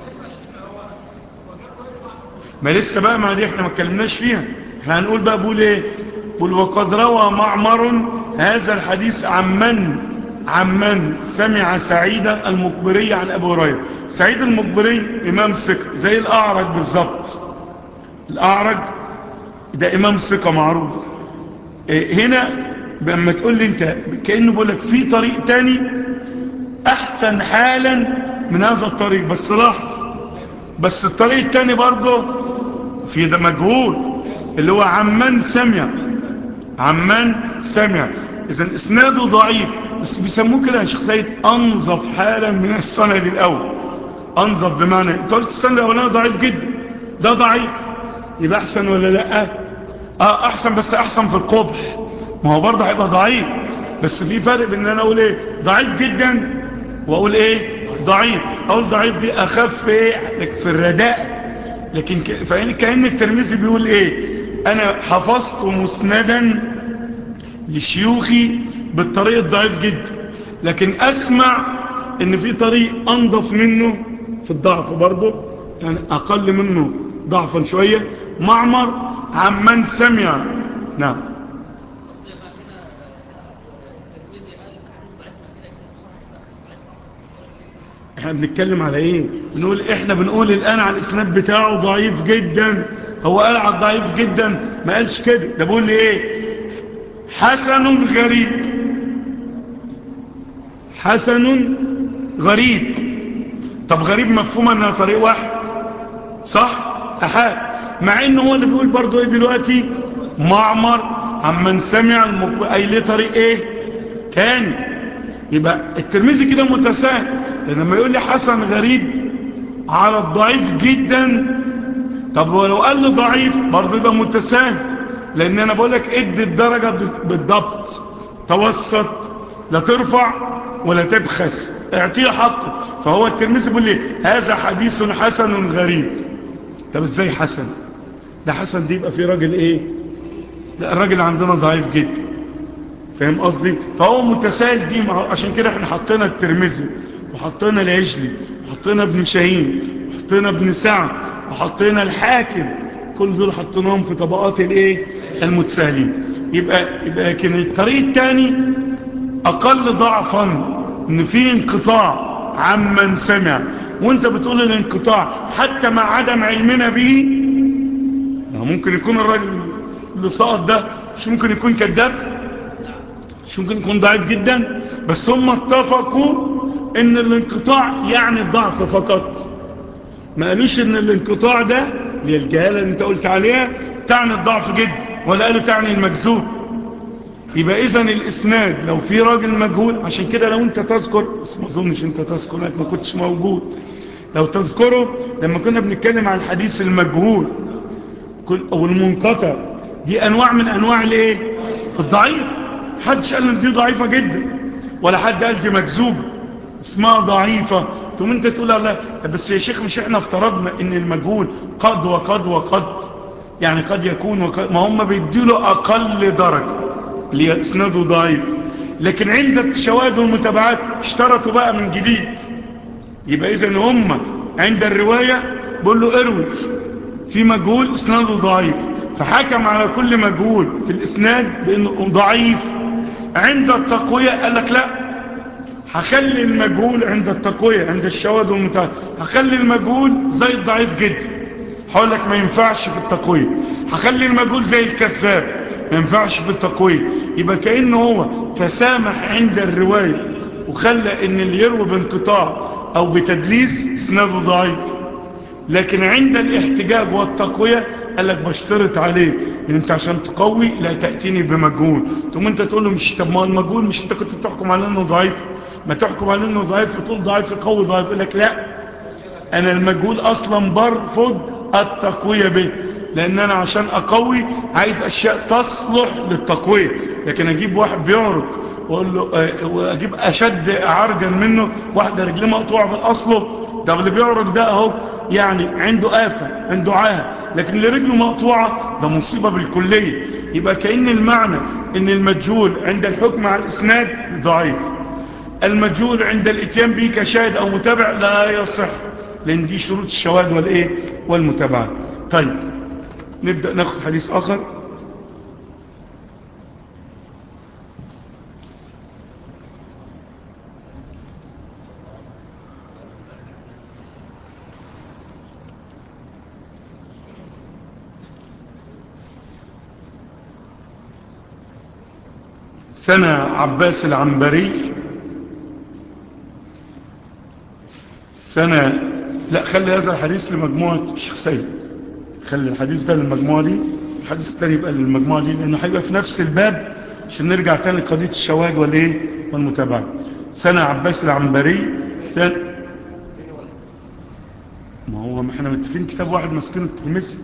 ما لسه بقى ما دي احنا ما اتكلمناش فيها احنا هنقول بقى بقول ايه بقول وقد روى معمر هذا الحديث عمن عمن سمع سعيدا المقبري عن ابو هريره سعيد المقبري امام ثقه زي الاعرج بالظبط الاعرج ده امام ثقه معروف إيه هنا لما تقول لي انت كانه بيقول لك في طريق تاني احسن حالا من هذا الطريق بس لاحظ بس الطريق التاني برضه في ده مجهول اللي هو عمان سمع عمان سمع اذا اسناده ضعيف بس بيسموه كده يا شيخ سيد انظف حالا من السند الاول انظف بمعنى انت قلت السند الاولاني ضعيف جدا ده ضعيف يبقى احسن ولا لا اه احسن بس احسن في القبح ما هو برضه هيبقى ضعيف بس في فرق بين ان انا اقول ايه ضعيف جدا واقول ايه ضعيف اقول ضعيف دي اخف ايه لك في الرداء لكن ك... فإن كأن الترمذي بيقول ايه انا حفظت مسندا لشيوخي بالطريق الضعيف جدا لكن اسمع ان في طريق انضف منه في الضعف برضه يعني اقل منه ضعفا شوية معمر عمن سمع نعم احنا بنتكلم على ايه بنقول احنا بنقول الان على الاسناد بتاعه ضعيف جدا هو قال على الضعيف جدا ما قالش كده ده بيقول لي ايه حسن غريب حسن غريب طب غريب مفهوم انها طريق واحد صح احاد مع انه هو اللي بيقول برضو ايه دلوقتي معمر عمن سمع المقب... اي ليه طريق ايه تاني يبقى الترمذي كده متساهل لان لما يقول لي حسن غريب على الضعيف جدا طب ولو قال لي ضعيف برضه يبقى متساهل لان انا بقول لك ادي الدرجه بالضبط توسط لا ترفع ولا تبخس اعطيه حقه فهو الترمذي بيقول لي هذا حديث حسن غريب طب ازاي حسن ده حسن دي يبقى في راجل ايه لا الراجل عندنا ضعيف جدا فاهم قصدي فهو متساهل دي عشان كده احنا حطينا الترمذي وحطينا العجلي وحطينا ابن شاهين وحطينا ابن سعد وحطينا الحاكم كل دول حطيناهم في طبقات الايه المتساهلين يبقى يبقى لكن الطريق الثاني اقل ضعفا ان في انقطاع عمن سمع وانت بتقول الانقطاع حتى مع عدم علمنا به ممكن يكون الراجل اللي سقط ده مش ممكن يكون كذاب مش ممكن يكون ضعيف جدا بس هم اتفقوا ان الانقطاع يعني الضعف فقط ما قالوش ان الانقطاع ده اللي هي الجهاله اللي انت قلت عليها تعني الضعف جدا ولا قالوا تعني المكذوب يبقى اذا الاسناد لو في راجل مجهول عشان كده لو انت تذكر بس ما اظنش انت تذكر لك ما كنتش موجود لو تذكره لما كنا بنتكلم عن الحديث المجهول او المنقطع دي انواع من انواع الايه الضعيف حدش قال ان دي ضعيفه جدا ولا حد قال دي مكذوبه اسمها ضعيفه تقوم انت تقول الله طب بس يا شيخ مش احنا افترضنا ان المجهول قد وقد وقد يعني قد يكون وقد ما هم بيديله أقل درجة اللي هي إسناده ضعيف لكن عند الشواهد والمتابعات اشترطوا بقى من جديد يبقى إذن هم عند الرواية بقول له اروي في مجهول إسناده ضعيف فحكم على كل مجهول في الإسناد بأنه ضعيف عند التقوية قال لك لا هخلي المجهول عند التقوية عند الشواهد والمتابعات هخلي المجهول زي الضعيف جدا هقول لك ما ينفعش في التقوية هخلي المجهول زي الكذاب ما ينفعش في التقوية يبقى كأنه هو تسامح عند الرواية وخلى ان اللي يروي بانقطاع او بتدليس اسناده ضعيف لكن عند الاحتجاج والتقوية قال لك بشترط عليه ان انت عشان تقوي لا تأتيني بمجهول ثم انت تقول له مش طب ما المجهول مش انت كنت بتحكم على انه ضعيف ما تحكم على انه ضعيف وتقول ضعيف يقوي ضعيف يقول لك لا انا المجهول اصلا برفض التقوية به لان انا عشان اقوي عايز اشياء تصلح للتقوية لكن اجيب واحد بيعرج واقول له اه واجيب اشد عرجا منه واحدة رجليه مقطوعة بالاصله ده اللي بيعرج ده اهو يعني عنده آفة عنده عاهة لكن اللي رجله مقطوعة ده مصيبة بالكلية يبقى كأن المعنى ان المجهول عند الحكم على الاسناد ضعيف المجهول عند الاتيان به كشاهد او متابع لا يصح لان دي شروط الشواهد والايه والمتابعة طيب نبدأ ناخد حديث اخر سنة عباس العنبري سنة لا خلي هذا الحديث لمجموعة الشيخ سيد خلي الحديث ده للمجموعة دي الحديث الثاني يبقى للمجموعة دي لأنه هيبقى في نفس الباب عشان نرجع تاني لقضية الشواهد والايه والمتابعة سنة عباس العنبري ثاني ما هو ما احنا متفقين كتاب واحد ماسكينه الترمذي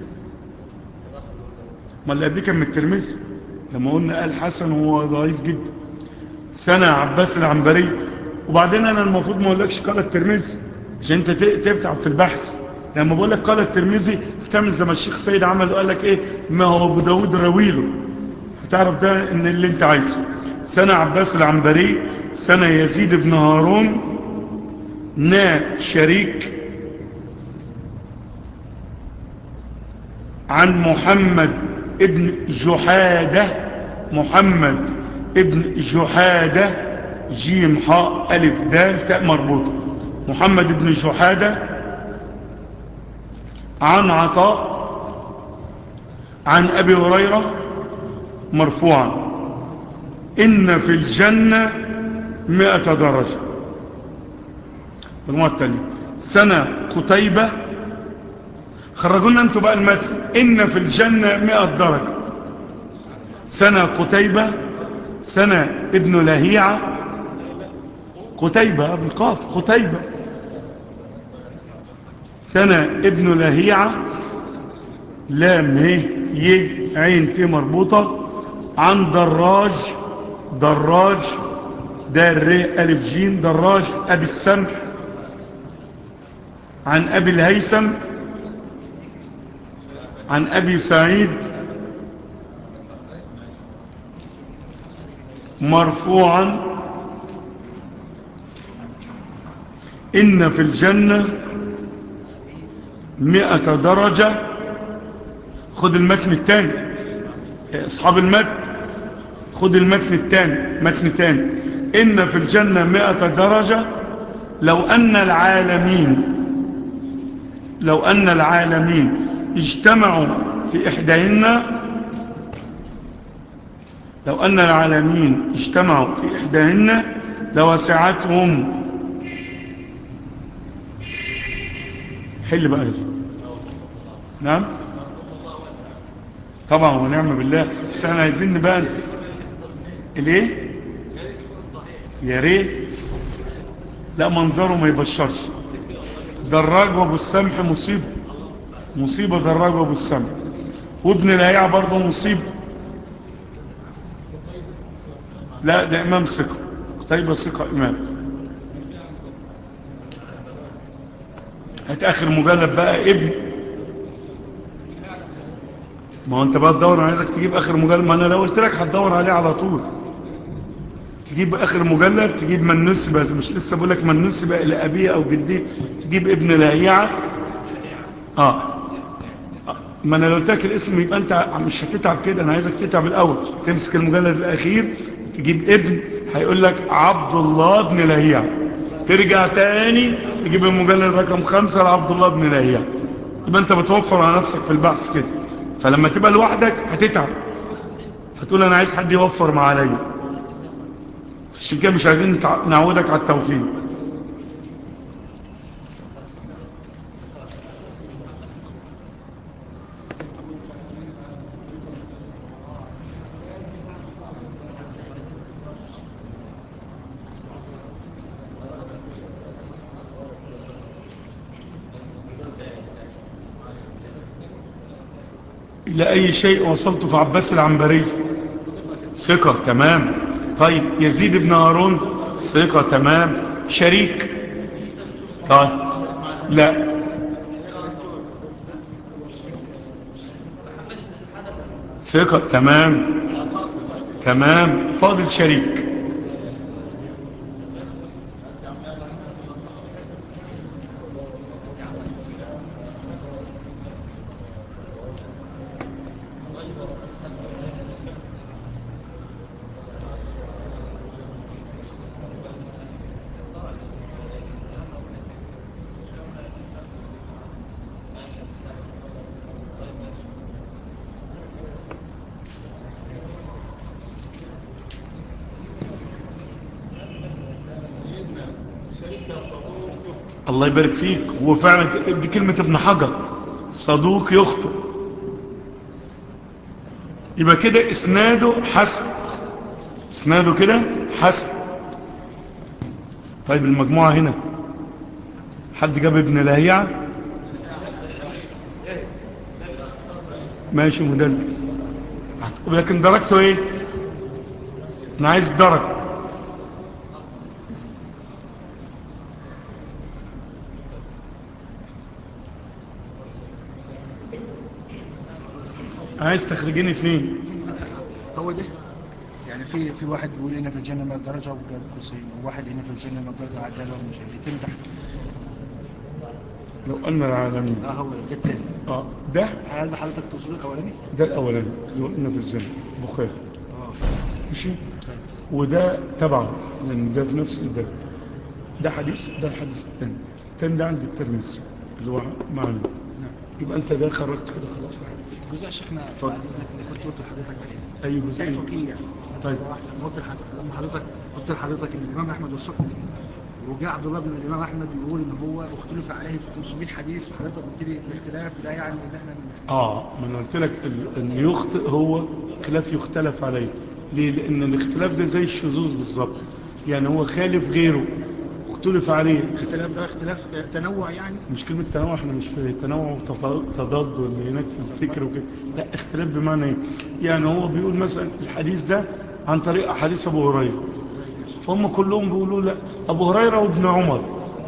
ما اللي قبليه كان من الترمذي لما قلنا قال حسن وهو ضعيف جدا سنة عباس العنبري وبعدين انا المفروض ما اقولكش قال الترمذي عشان انت تتعب في البحث لما بقول لك قال الترمذي هتعمل زي ما الشيخ سيد عمل وقال لك ايه ما هو ابو داود راويله هتعرف ده ان اللي انت عايزه سنة عباس العنبري سنة يزيد بن هارون نا شريك عن محمد ابن جحادة محمد ابن جحادة جيم حاء ألف دال تاء مربوطة محمد ابن جحادة عن عطاء عن أبي هريرة مرفوعا إن في الجنة مئة درجة المجموعة التانية سنة قتيبة خرجوا لنا انتوا بقى المتن إن في الجنة مئة درجة سنة قتيبة سنة ابن لهيعة قتيبة بالقاف قتيبة سنة ابن لهيعة لام هي ي عين ت مربوطة عن دراج دراج دار ألف جيم دراج أبي السمح عن أبي الهيثم عن أبي سعيد مرفوعا إن في الجنة مئة درجة خد المتن الثاني أصحاب المتن خد المتن الثاني متن ثاني إن في الجنة مئة درجة لو أن العالمين لو أن العالمين اجتمعوا في إحداهن لو أن العالمين اجتمعوا في إحداهن لوسعتهم حل بقى يلا نعم طبعا ونعم بالله بس احنا عايزين بقى الايه يا ريت لا منظره ما يبشرش دراج وابو السمح مصيبه مصيبه دراج وابو السمح وابن الهيع برضه مصيبه لا ده امام ثقه قتيبه ثقه امام هات اخر مجلد بقى ابن ما هو انت بقى تدور انا عايزك تجيب اخر مجلد ما انا لو قلت لك هتدور عليه على طول تجيب اخر مجلد تجيب من نسب مش لسه بقول لك من نسب الى ابيه او جديه تجيب ابن لاهيعه اه آه. ما انا لو قلت لك الاسم يبقى انت مش هتتعب كده انا عايزك تتعب الاول تمسك المجلد الاخير تجيب ابن هيقول لك عبد الله بن لاهيعه ترجع تاني تجيب المجلد رقم خمسة لعبد الله بن لاهيعه يبقى انت بتوفر على نفسك في البحث كده فلما تبقى لوحدك هتتعب هتقول انا عايز حد يوفر ما عليا عشان كده مش عايزين نتع- نعودك على التوفيق إلى أي شيء وصلت في عباس العنبري ثقة تمام طيب يزيد بن هارون ثقة تمام شريك طيب لا ثقة تمام تمام فاضل شريك الله يبارك فيك هو فعلا ك- دي كلمة ابن حجر صدوق يخطئ يبقى كده اسناده حسن اسناده كده حسن طيب المجموعة هنا حد جاب ابن لاهيعة ماشي مدلس هت- لكن درجته ايه انا عايز درجة عايز تخرجين اتنين هو ده يعني في في واحد بيقول هنا في الجنة ما درجة وجاب قوسين وواحد هنا في الجنة ما درجة عدالة ومشاهدتين تحت لو أن العالمين اه هو ده ده التاني اه ده هل ده حضرتك توصل الاولاني؟ ده الأولاني لو أن في الجنة بخير اه ماشي وده تبعه لأن ده في نفس الباب ده حديث ده الحديث الثاني الثاني ده عند الترمذي اللي هو معنا نعم يبقى أنت ده خرجت كده خلاص الحديث الجزء يا شيخنا اتفضل. بعد اذنك اللي كنت قلت لحضرتك عليه أي جزئية الفقيه طيب. واحد لما قلت لحضرتك لما حضرتك قلت لحضرتك ان الامام احمد والسكري وجاء عبد الله بن الامام احمد بيقول ان هو اختلف عليه في 500 حديث وحضرتك قلت لي الاختلاف ده يعني ان احنا اه ما انا قلت لك ال- ان يخطئ هو خلاف يختلف عليه ليه لان الاختلاف ده زي الشذوذ بالظبط يعني هو خالف غيره اختلف عليه اختلاف ده اختلاف تنوع يعني مش كلمة تنوع احنا مش في تنوع وتضاد واللي هناك في الفكر وكده لا اختلاف بمعنى ايه يعني هو بيقول مثلا الحديث ده عن طريق حديث ابو هريرة فهم كلهم بيقولوا لا ابو هريرة وابن عمر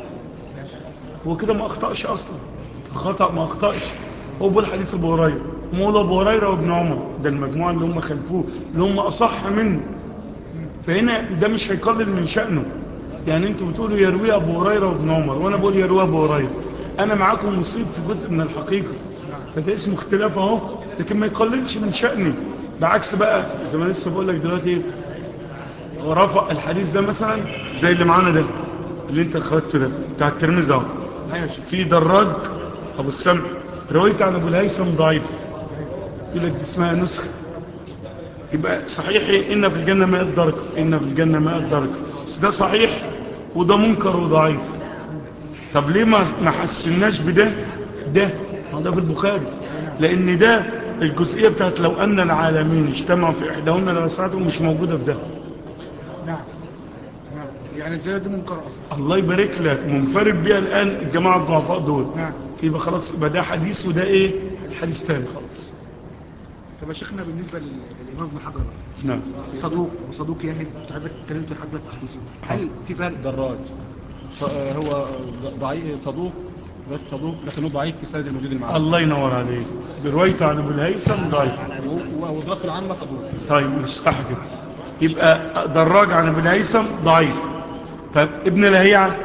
هو كده ما اخطأش اصلا خطأ ما اخطأش هو بيقول حديث ابو هريرة هم يقولوا ابو هريرة وابن عمر ده المجموعة اللي هم خلفوه اللي هم اصح منه فهنا ده مش هيقلل من شأنه يعني انتوا بتقولوا يروي ابو هريره وابن عمر وانا بقول يروي ابو هريره انا معاكم مصيب في جزء من الحقيقه فده اسمه اختلاف اهو لكن ما يقللش من شأني بعكس بقى زي ما لسه بقول لك دلوقتي ايه هو رفع الحديث ده مثلا زي اللي معانا ده اللي انت خرجته ده بتاع الترمذي اهو ايوه يا شيخ في دراج ابو السمع روايته عن ابو الهيثم ضعيفه يقول لك دي اسمها نسخه يبقى صحيح ان في الجنه 100 درجه ان في الجنه 100 درجه بس ده صحيح وده منكر وضعيف طب ليه ما ما حسناش بده ده ما ده في البخاري لان ده الجزئيه بتاعت لو ان العالمين اجتمعوا في احداهن لوسعتهم مش موجوده في ده نعم نعم يعني الزيادة دي منكر اصلا الله يبارك لك منفرد بيها الان الجماعه الضعفاء دول نعم فيبقى خلاص يبقى ده حديث وده ايه حديث تاني خلاص طب يا شيخنا بالنسبة لل- للامام ابن حجر نعم صدوق وصدوق يهب حضرتك اتكلمت حضرتك في الجزء هل في فرق دراج ف- هو ضعيف صدوق ده صدوق لكنه ضعيف في السند الموجود اللي معاه الله ينور عليك بروايته عن ابو الهيثم ضعيف و- و- وضرافه العامه صدوق طيب مش صح كده يبقى دراج عن ابن الهيثم ضعيف طيب ابن لهيعة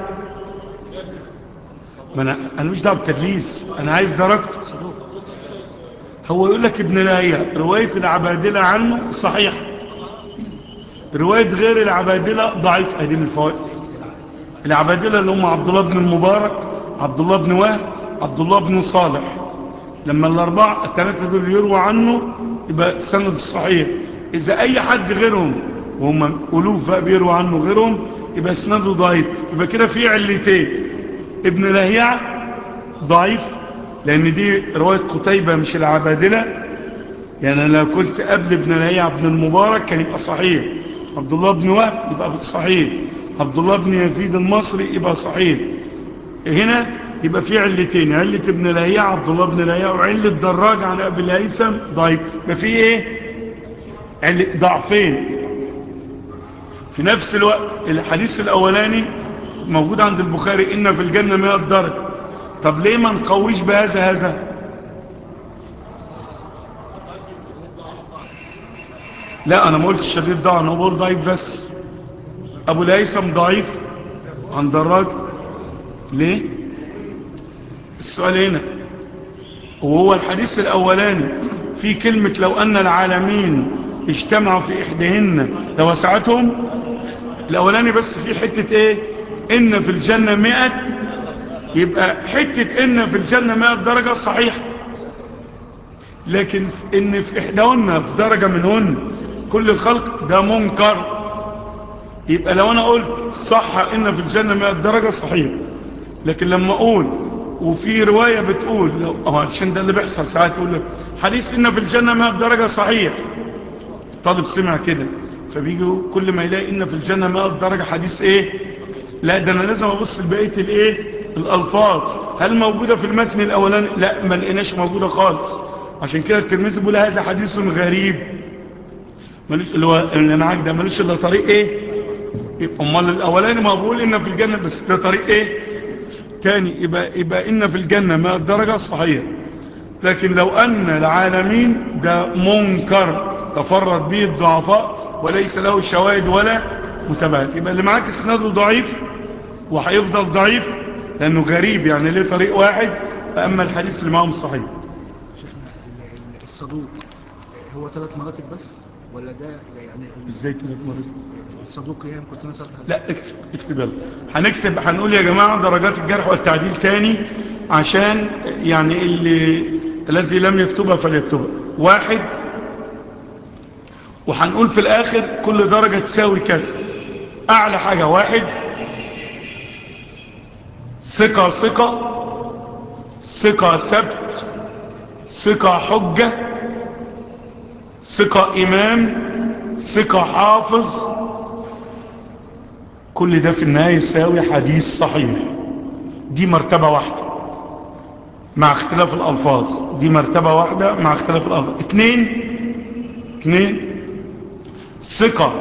ما انا انا مش دعوه بالتدليس انا عايز درجته هو يقول لك ابن لهيعة روايه العبادله عنه صحيح روايه غير العبادله ضعيف ادي من الفوائد العبادله اللي هم عبد الله بن المبارك عبد الله بن وهب عبد الله بن صالح لما الأربعة الثلاثة دول يروى عنه يبقى سند صحيح إذا أي حد غيرهم وهم ألوف بقى بيروى عنه غيرهم يبقى سنده ضعيف يبقى كده في علتين ابن لهيع ضعيف لأن دي رواية قتيبة مش العبادلة يعني أنا لو قلت قبل ابن لهيع ابن المبارك كان يبقى صحيح عبد الله بن وهب يبقى صحيح عبد الله بن يزيد المصري يبقى صحيح هنا يبقى في علتين علة ابن لهيع عبد الله بن لهيع وعلة دراج عن ابي الهيثم ضعيف يبقى في ايه علة ضعفين في نفس الوقت الحديث الاولاني موجود عند البخاري ان في الجنة 100 درجة طب ليه ما نقويش بهذا هذا لا انا ما قلتش شديد ضعف انا بقول ضعيف بس ابو الهيثم ضعيف عن دراج ليه السؤال هنا وهو الحديث الأولاني في كلمة لو أن العالمين اجتمعوا في إحداهن لوسعتهم الأولاني بس في حتة إيه إن في الجنة مئة يبقى حتة إن في الجنة مئة درجة صحيح لكن إن في إحداهن في درجة منهن كل الخلق ده منكر يبقى لو أنا قلت صح إن في الجنة مئة درجة صحيح لكن لما اقول وفي رواية بتقول لو اه عشان ده اللي بيحصل ساعات يقول لك حديث ان في الجنة 100 درجة صحيح الطالب سمع كده فبيجي كل ما يلاقي ان في الجنة 100 درجة حديث ايه لا ده انا لازم ابص لبقيه الايه الالفاظ هل موجودة في المتن الاولاني لا ما لقيناش موجودة خالص عشان كده الترمذي بيقول هذا حديث غريب ملوش اللي هو اللي انا عاجده ملوش الا طريق ايه يبقى امال الاولاني ما بقول ان في الجنة بس ده طريق ايه تاني يبقى, يبقى إن في الجنة ما الدرجة صحيح لكن لو أن العالمين ده منكر تفرد به الضعفاء وليس له شواهد ولا متابعات يبقى اللي معاك اسناده ضعيف وهيفضل ضعيف لأنه غريب يعني ليه طريق واحد أما الحديث اللي معهم صحيح شفنا ال- ال- الصدوق هو ثلاث مراتب بس ولا ده يعني ازاي ثلاث مرات الصدوق يعني كنت انا سألت لا اكتب اكتب يلا هنكتب هنقول يا جماعة درجات الجرح والتعديل تاني عشان يعني اللي الذي لم يكتبها فليكتبها واحد وهنقول في الاخر كل درجة تساوي كذا اعلى حاجة واحد ثقة ثقة ثقة سبت ثقة حجة ثقة إمام ثقة حافظ كل ده في النهاية يساوي حديث صحيح دي مرتبة واحدة مع اختلاف الألفاظ دي مرتبة واحدة مع اختلاف الألفاظ اتنين اتنين ثقة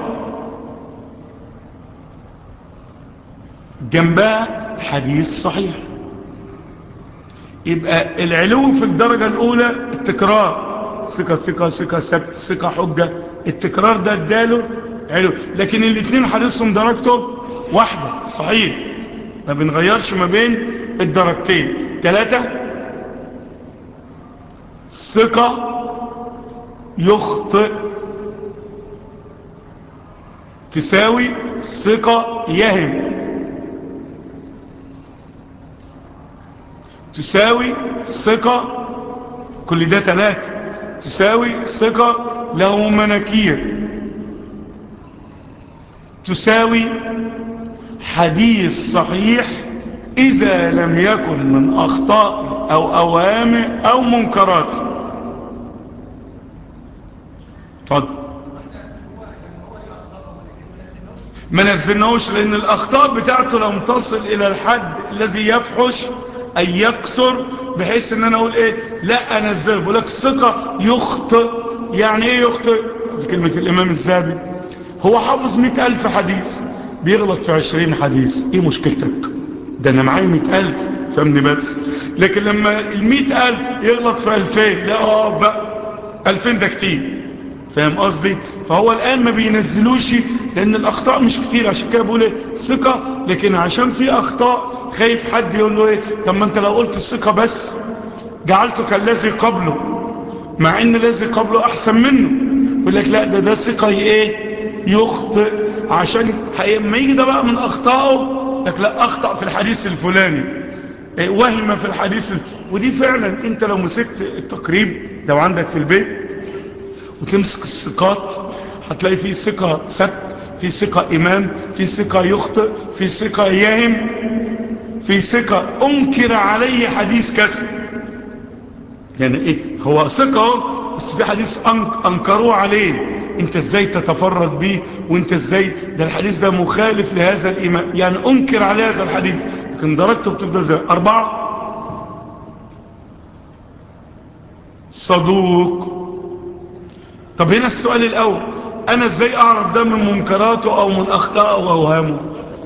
جنبها حديث صحيح يبقى العلو في الدرجة الأولى التكرار ثقة ثقة ثقة سبت ثقة حجة التكرار ده اداله علو لكن الاثنين حديثهم درجته واحدة صحيح ما بنغيرش ما بين الدرجتين ثلاثة ثقة يخطئ تساوي ثقة يهم تساوي ثقة كل ده ثلاثة تساوي ثقة له مناكير تساوي حديث صحيح إذا لم يكن من أخطاء أو أوام أو منكرات تفضل ما نزلناهوش لأن الأخطاء بتاعته لم تصل إلى الحد الذي يفحش أن يكسر بحيث أن أنا أقول إيه لا أنزله بقول لك ثقة يخطئ يعني إيه يخطئ دي كلمة الإمام الزابي هو حافظ مئة ألف حديث بيغلط في عشرين حديث إيه مشكلتك ده أنا معايا مئة ألف فهمني بس لكن لما المئة ألف يغلط في ألفين لا أقف بقى ألفين ده كتير فاهم قصدي فهو الآن ما بينزلوش لأن الأخطاء مش كتير عشان كده بقول ايه ثقة لكن عشان في أخطاء خايف حد يقول له ايه طب ما انت لو قلت الثقة بس جعلته كالذي قبله مع ان الذي قبله احسن منه يقول لك لا ده ده ثقة ايه يخطئ عشان لما يجي ده بقى من اخطائه لك لا اخطأ في الحديث الفلاني إيه وهم في الحديث ودي فعلا انت لو مسكت التقريب لو عندك في البيت وتمسك الثقات هتلاقي فيه ثقة سبت في ثقة إمام في ثقة يخطئ في ثقة يهم في ثقة أنكر عليه حديث كسر يعني إيه هو ثقة بس في حديث أنك أنكروه عليه انت ازاي تتفرد به وانت ازاي ده الحديث ده مخالف لهذا الإمام يعني أنكر على هذا الحديث لكن درجته بتفضل زي أربعة صدوق طب هنا السؤال الأول أنا ازاي أعرف ده من منكراته أو من أخطاء أو أوهامه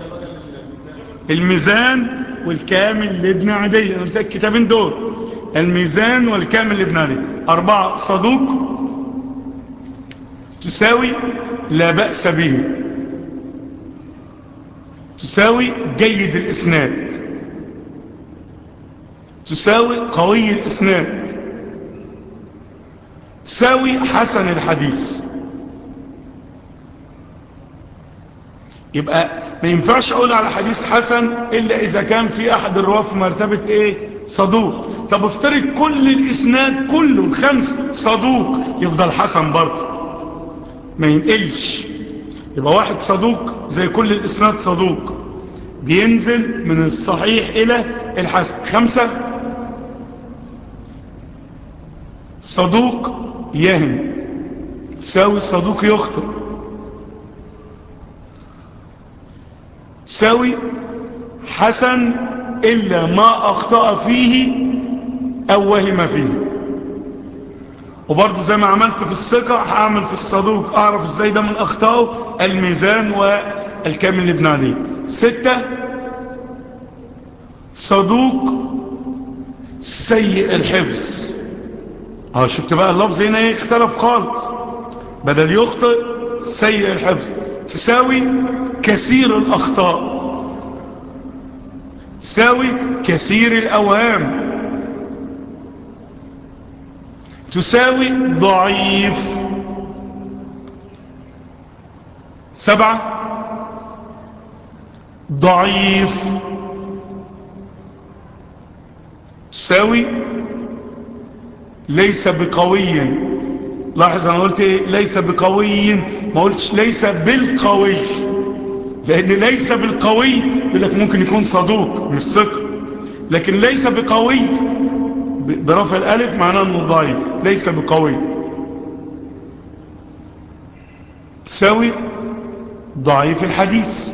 الميزان والكامل لابن عدي أنا قلت لك الكتابين دول الميزان والكامل لابن عدي أربعة صدوق تساوي لا بأس به تساوي جيد الإسناد تساوي قوي الإسناد تساوي حسن الحديث يبقى ما ينفعش اقول على حديث حسن الا اذا كان في احد الرواه في مرتبه ايه صدوق طب افترض كل الاسناد كله الخمس صدوق يفضل حسن برضه ما ينقلش يبقى واحد صدوق زي كل الاسناد صدوق بينزل من الصحيح الى الحسن خمسة صدوق يهم تساوي الصدوق يخطئ تساوي حسن إلا ما أخطأ فيه أو وهم فيه وبرضه زي ما عملت في الثقة هعمل في الصدوق أعرف إزاي ده من أخطائه الميزان والكامل ابن علي ستة صدوق سيء الحفظ اه شفت بقى اللفظ هنا ايه اختلف خالص بدل يخطئ سيء الحفظ تساوي كثير الأخطاء تساوي كثير الأوهام تساوي ضعيف سبعة ضعيف تساوي ليس بقوي لاحظ انا قلت ايه ليس بقوي ما قلتش ليس بالقوي لان ليس بالقوي يقول لك ممكن يكون صدوق مش ثقه لكن ليس بقوي برفع الالف معناه انه ضعيف ليس بقوي تساوي ضعيف الحديث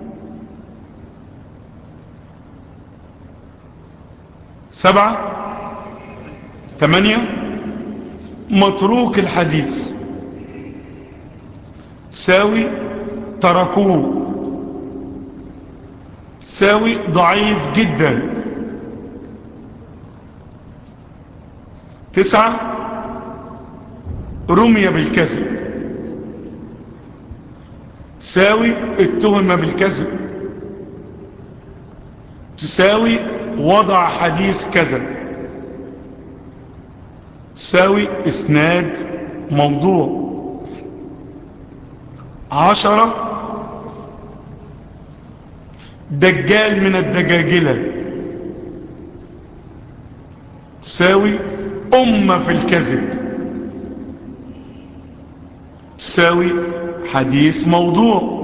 سبعة ثمانية متروك الحديث تساوي تركوه تساوي ضعيف جدا تسعة رمي بالكذب تساوي اتهم بالكذب تساوي وضع حديث كذب تساوي اسناد موضوع عشرة دجال من الدجاجلة تساوي أمة في الكذب تساوي حديث موضوع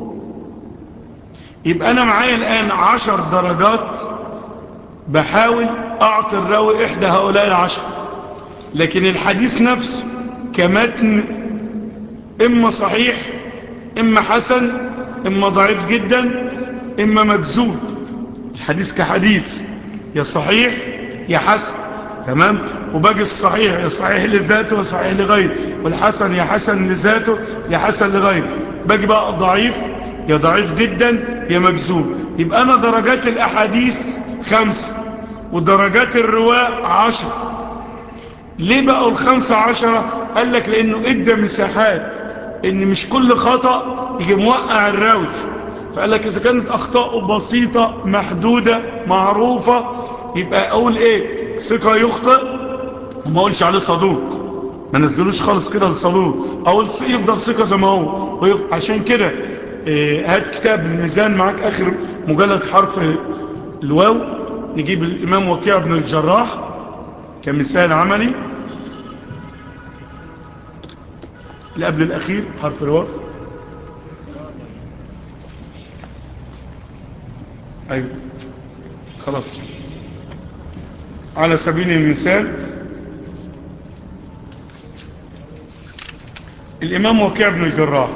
يبقى أنا معايا الآن عشر درجات بحاول أعطي الراوي إحدى هؤلاء العشر لكن الحديث نفسه كمتن إما صحيح إما حسن إما ضعيف جدا إما مجزوب الحديث كحديث يا صحيح يا حسن تمام وباقي الصحيح يا صحيح لذاته وصحيح لغيره والحسن يا حسن لذاته يا حسن لغيره باقي بقى ضعيف يا ضعيف جدا يا مجزوم يبقى أنا درجات الأحاديث خمسة ودرجات الرواء عشر ليه بقوا الخمسة عشرة قال لك لانه ادى مساحات ان مش كل خطأ يجي موقع الراوي فقال لك اذا كانت اخطاءه بسيطة محدودة معروفة يبقى اقول ايه ثقة يخطئ وما اقولش عليه صدوق ما نزلوش خالص كده لصدوق اقول يفضل ثقة زي ما هو ويف- عشان كده إيه، هات كتاب الميزان معاك اخر مجلد حرف الواو نجيب الامام وكيع بن الجراح كمثال عملي اللي قبل الاخير حرف الواو ايوه خلاص على سبيل المثال الامام وكيع بن الجراح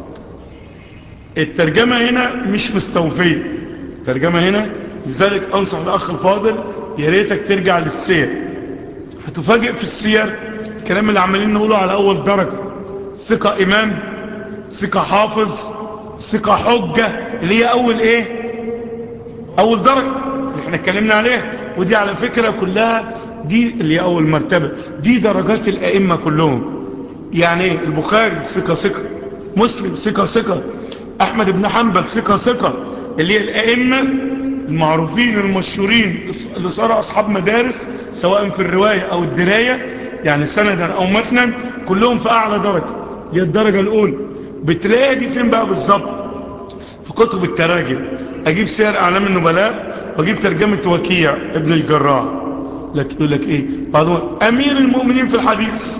الترجمة هنا مش مستوفية الترجمة هنا لذلك انصح الاخ الفاضل يا ريتك ترجع للسير هتفاجئ في السير الكلام اللي عمالين نقوله على اول درجة ثقة امام ثقة حافظ ثقة حجة اللي هي اول ايه اول درجة اللي احنا اتكلمنا عليها ودي على فكرة كلها دي اللي هي اول مرتبة دي درجات الائمة كلهم يعني ايه البخاري ثقة ثقة مسلم ثقة ثقة احمد بن حنبل ثقة ثقة اللي هي الائمة المعروفين المشهورين اللي صاروا اصحاب مدارس سواء في الرواية او الدراية يعني سندا او متنا كلهم في اعلى درجة هي الدرجة الاولى بتلاقي دي فين بقى بالظبط في كتب التراجم اجيب سير اعلام النبلاء واجيب ترجمة وكيع ابن الجراح لك يقول لك ايه بعد ما- امير المؤمنين في الحديث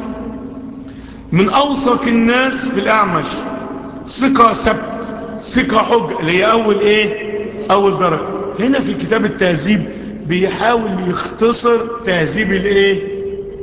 من اوثق الناس في الاعمش ثقة سبت ثقة حج اللي هي اول ايه اول درجة هنا في كتاب التهذيب بيحاول يختصر تهذيب الايه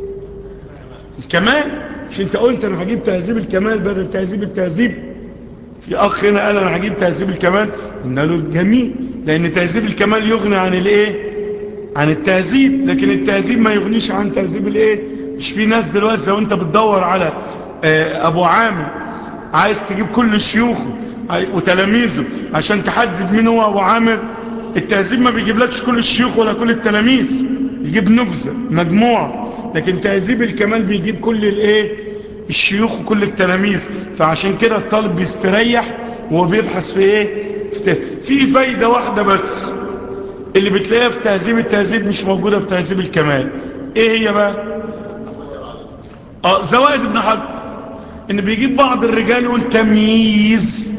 الكمال مش انت قلت انا هجيب تهذيب الكمال بدل تهذيب التهذيب في اخ هنا قال انا هجيب تهذيب الكمال قلنا له جميل لان تهذيب الكمال يغني عن الايه عن التهذيب لكن التهذيب ما يغنيش عن تهذيب الايه مش في ناس دلوقتي لو انت بتدور على آه، ابو عامر عايز تجيب كل شيوخه عاي- وتلاميذه عشان تحدد مين هو ابو عامر التهذيب ما بيجيبلكش كل الشيوخ ولا كل التلاميذ يجيب نبذة مجموعة لكن تهذيب الكمال بيجيب كل الايه الشيوخ وكل التلاميذ فعشان كده الطالب بيستريح وهو بيبحث في ايه في, ته- في فايدة واحدة بس اللي بتلاقيها في تهذيب التهذيب مش موجودة في تهذيب الكمال ايه هي بقى اه زوائد ابن حجر ان بيجيب بعض الرجال يقول تمييز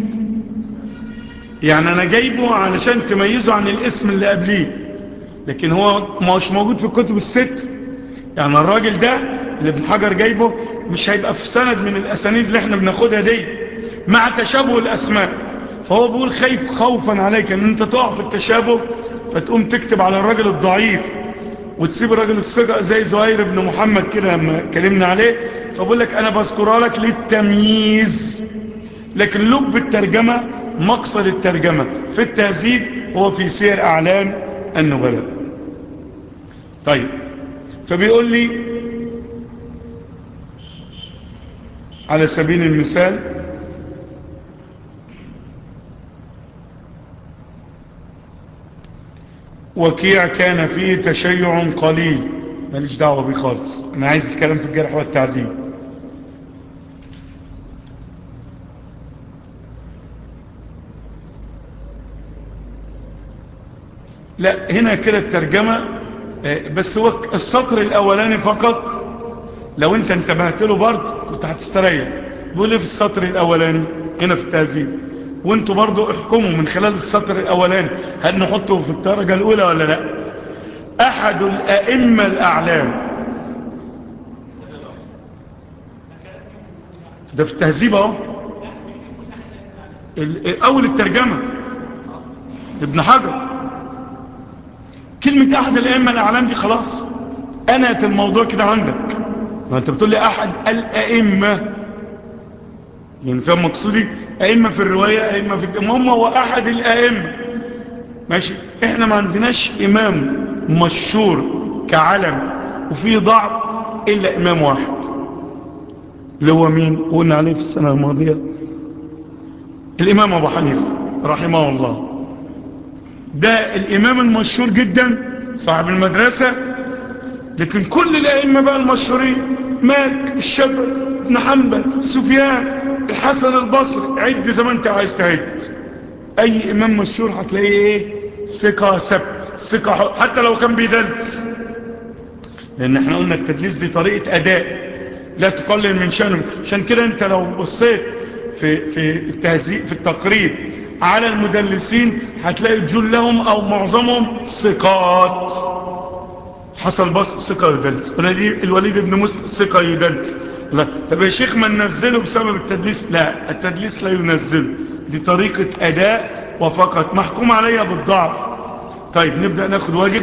يعني انا جايبه علشان تميزه عن الاسم اللي قبليه لكن هو مش موجود في الكتب الست يعني الراجل ده اللي ابن حجر جايبه مش هيبقى في سند من الاسانيد اللي احنا بناخدها دي مع تشابه الاسماء فهو بيقول خايف خوفا عليك ان انت تقع في التشابه فتقوم تكتب على الراجل الضعيف وتسيب الراجل الثقة زي زهير بن محمد كده لما كلمنا عليه فبقول لك انا بذكرها لك للتمييز لكن لب الترجمة مقصد الترجمة في التهذيب هو في سير اعلام النبلاء طيب فبيقول لي على سبيل المثال وكيع كان فيه تشيع قليل ماليش دعوة بيه خالص انا عايز الكلام في الجرح والتعديل لا هنا كده الترجمة آه، بس هو السطر الاولاني فقط لو انت انتبهت له برضه كنت هتستريح بيقول ايه في السطر الاولاني هنا في التهذيب وانتوا برضه احكموا من خلال السطر الاولاني هل نحطه في الدرجة الاولى ولا لا احد الائمة الاعلام ده في التهذيب اهو ال- اول الترجمة ابن حجر كلمة احد الائمة الاعلام دي خلاص انهت الموضوع كده عندك ما انت بتقول لي احد الائمة يعني فاهم مقصودي ائمة في الرواية ائمة في المهم هو احد الائمة ماشي احنا ما عندناش امام مشهور كعلم وفيه ضعف الا امام واحد اللي هو مين قلنا عليه في السنة الماضية الامام ابو حنيفة رحمه الله ده الإمام المشهور جدا صاحب المدرسة لكن كل الأئمة بقى المشهورين مالك الشافعي ابن حنبل سفيان الحسن البصري عد زي ما انت عايز تعد اي امام مشهور هتلاقيه ايه ثقة سبت ثقة ح- حتى لو كان بيدلس لان احنا قلنا التدليس دي طريقة اداء لا تقلل من شأنه عشان كده انت لو بصيت في, في التهذيب في التقريب على المدلسين هتلاقي جلهم او معظمهم ثقات حصل بص ثقة يدلس ولدي- الوليد بن مسلم ثقة يدلس لا طب يا شيخ ما ننزله بسبب التدليس لا التدليس لا ينزله دي طريقة أداء وفقط محكوم عليها بالضعف طيب نبدأ ناخد واجب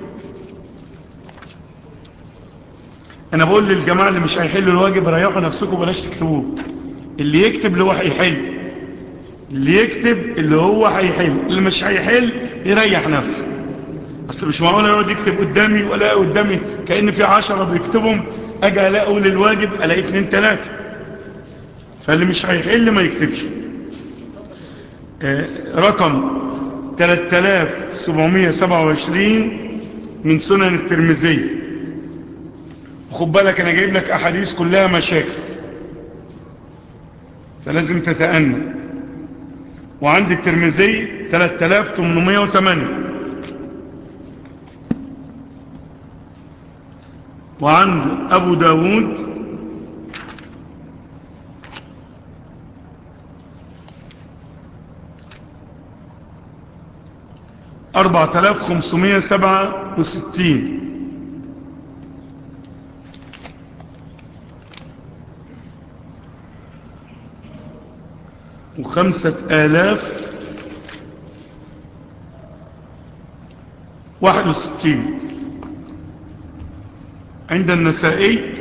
أنا بقول للجماعة اللي مش هيحلوا الواجب ريحوا نفسكم بلاش تكتبوه اللي يكتب اللي هو هيحل اللي يكتب اللي هو هيحل اللي مش هيحل يريح نفسه اصل مش معقول يقعد يكتب قدامي ولا قدامي كأن في عشرة بيكتبهم اجي الاقي اقول الواجب الاقي اتنين تلاتة فاللي مش هيحل ما يكتبش آه، رقم 3727 من سنن الترمذي وخد بالك انا جايب لك احاديث كلها مشاكل فلازم تتأنى وعند الترمذي 3808 وعند أبو داود أربعة آلاف خمسمائة سبعة وستين وخمسة آلاف واحد وستين عند النسائي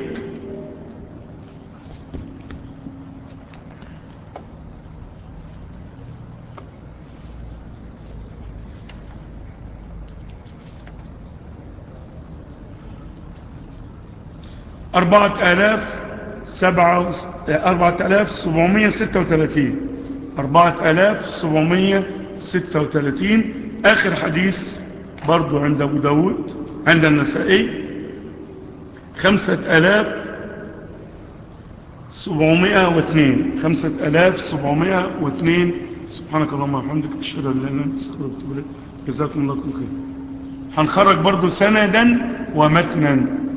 أربعة آلاف سبعة وس- أربعة آلاف سبعمية ستة وثلاثين أربعة آلاف سبعمية ستة وثلاثين آخر حديث برضو عند أبو داود عند النسائي خمسة آلاف سبعمائة واثنين خمسة آلاف سبعمائة واثنين سبحانك اللهم وبحمدك أشهد أن لا إله إلا أنت أستغفرك وأتوب إليك جزاكم الله كل خير هنخرج برضو سندا ومتنا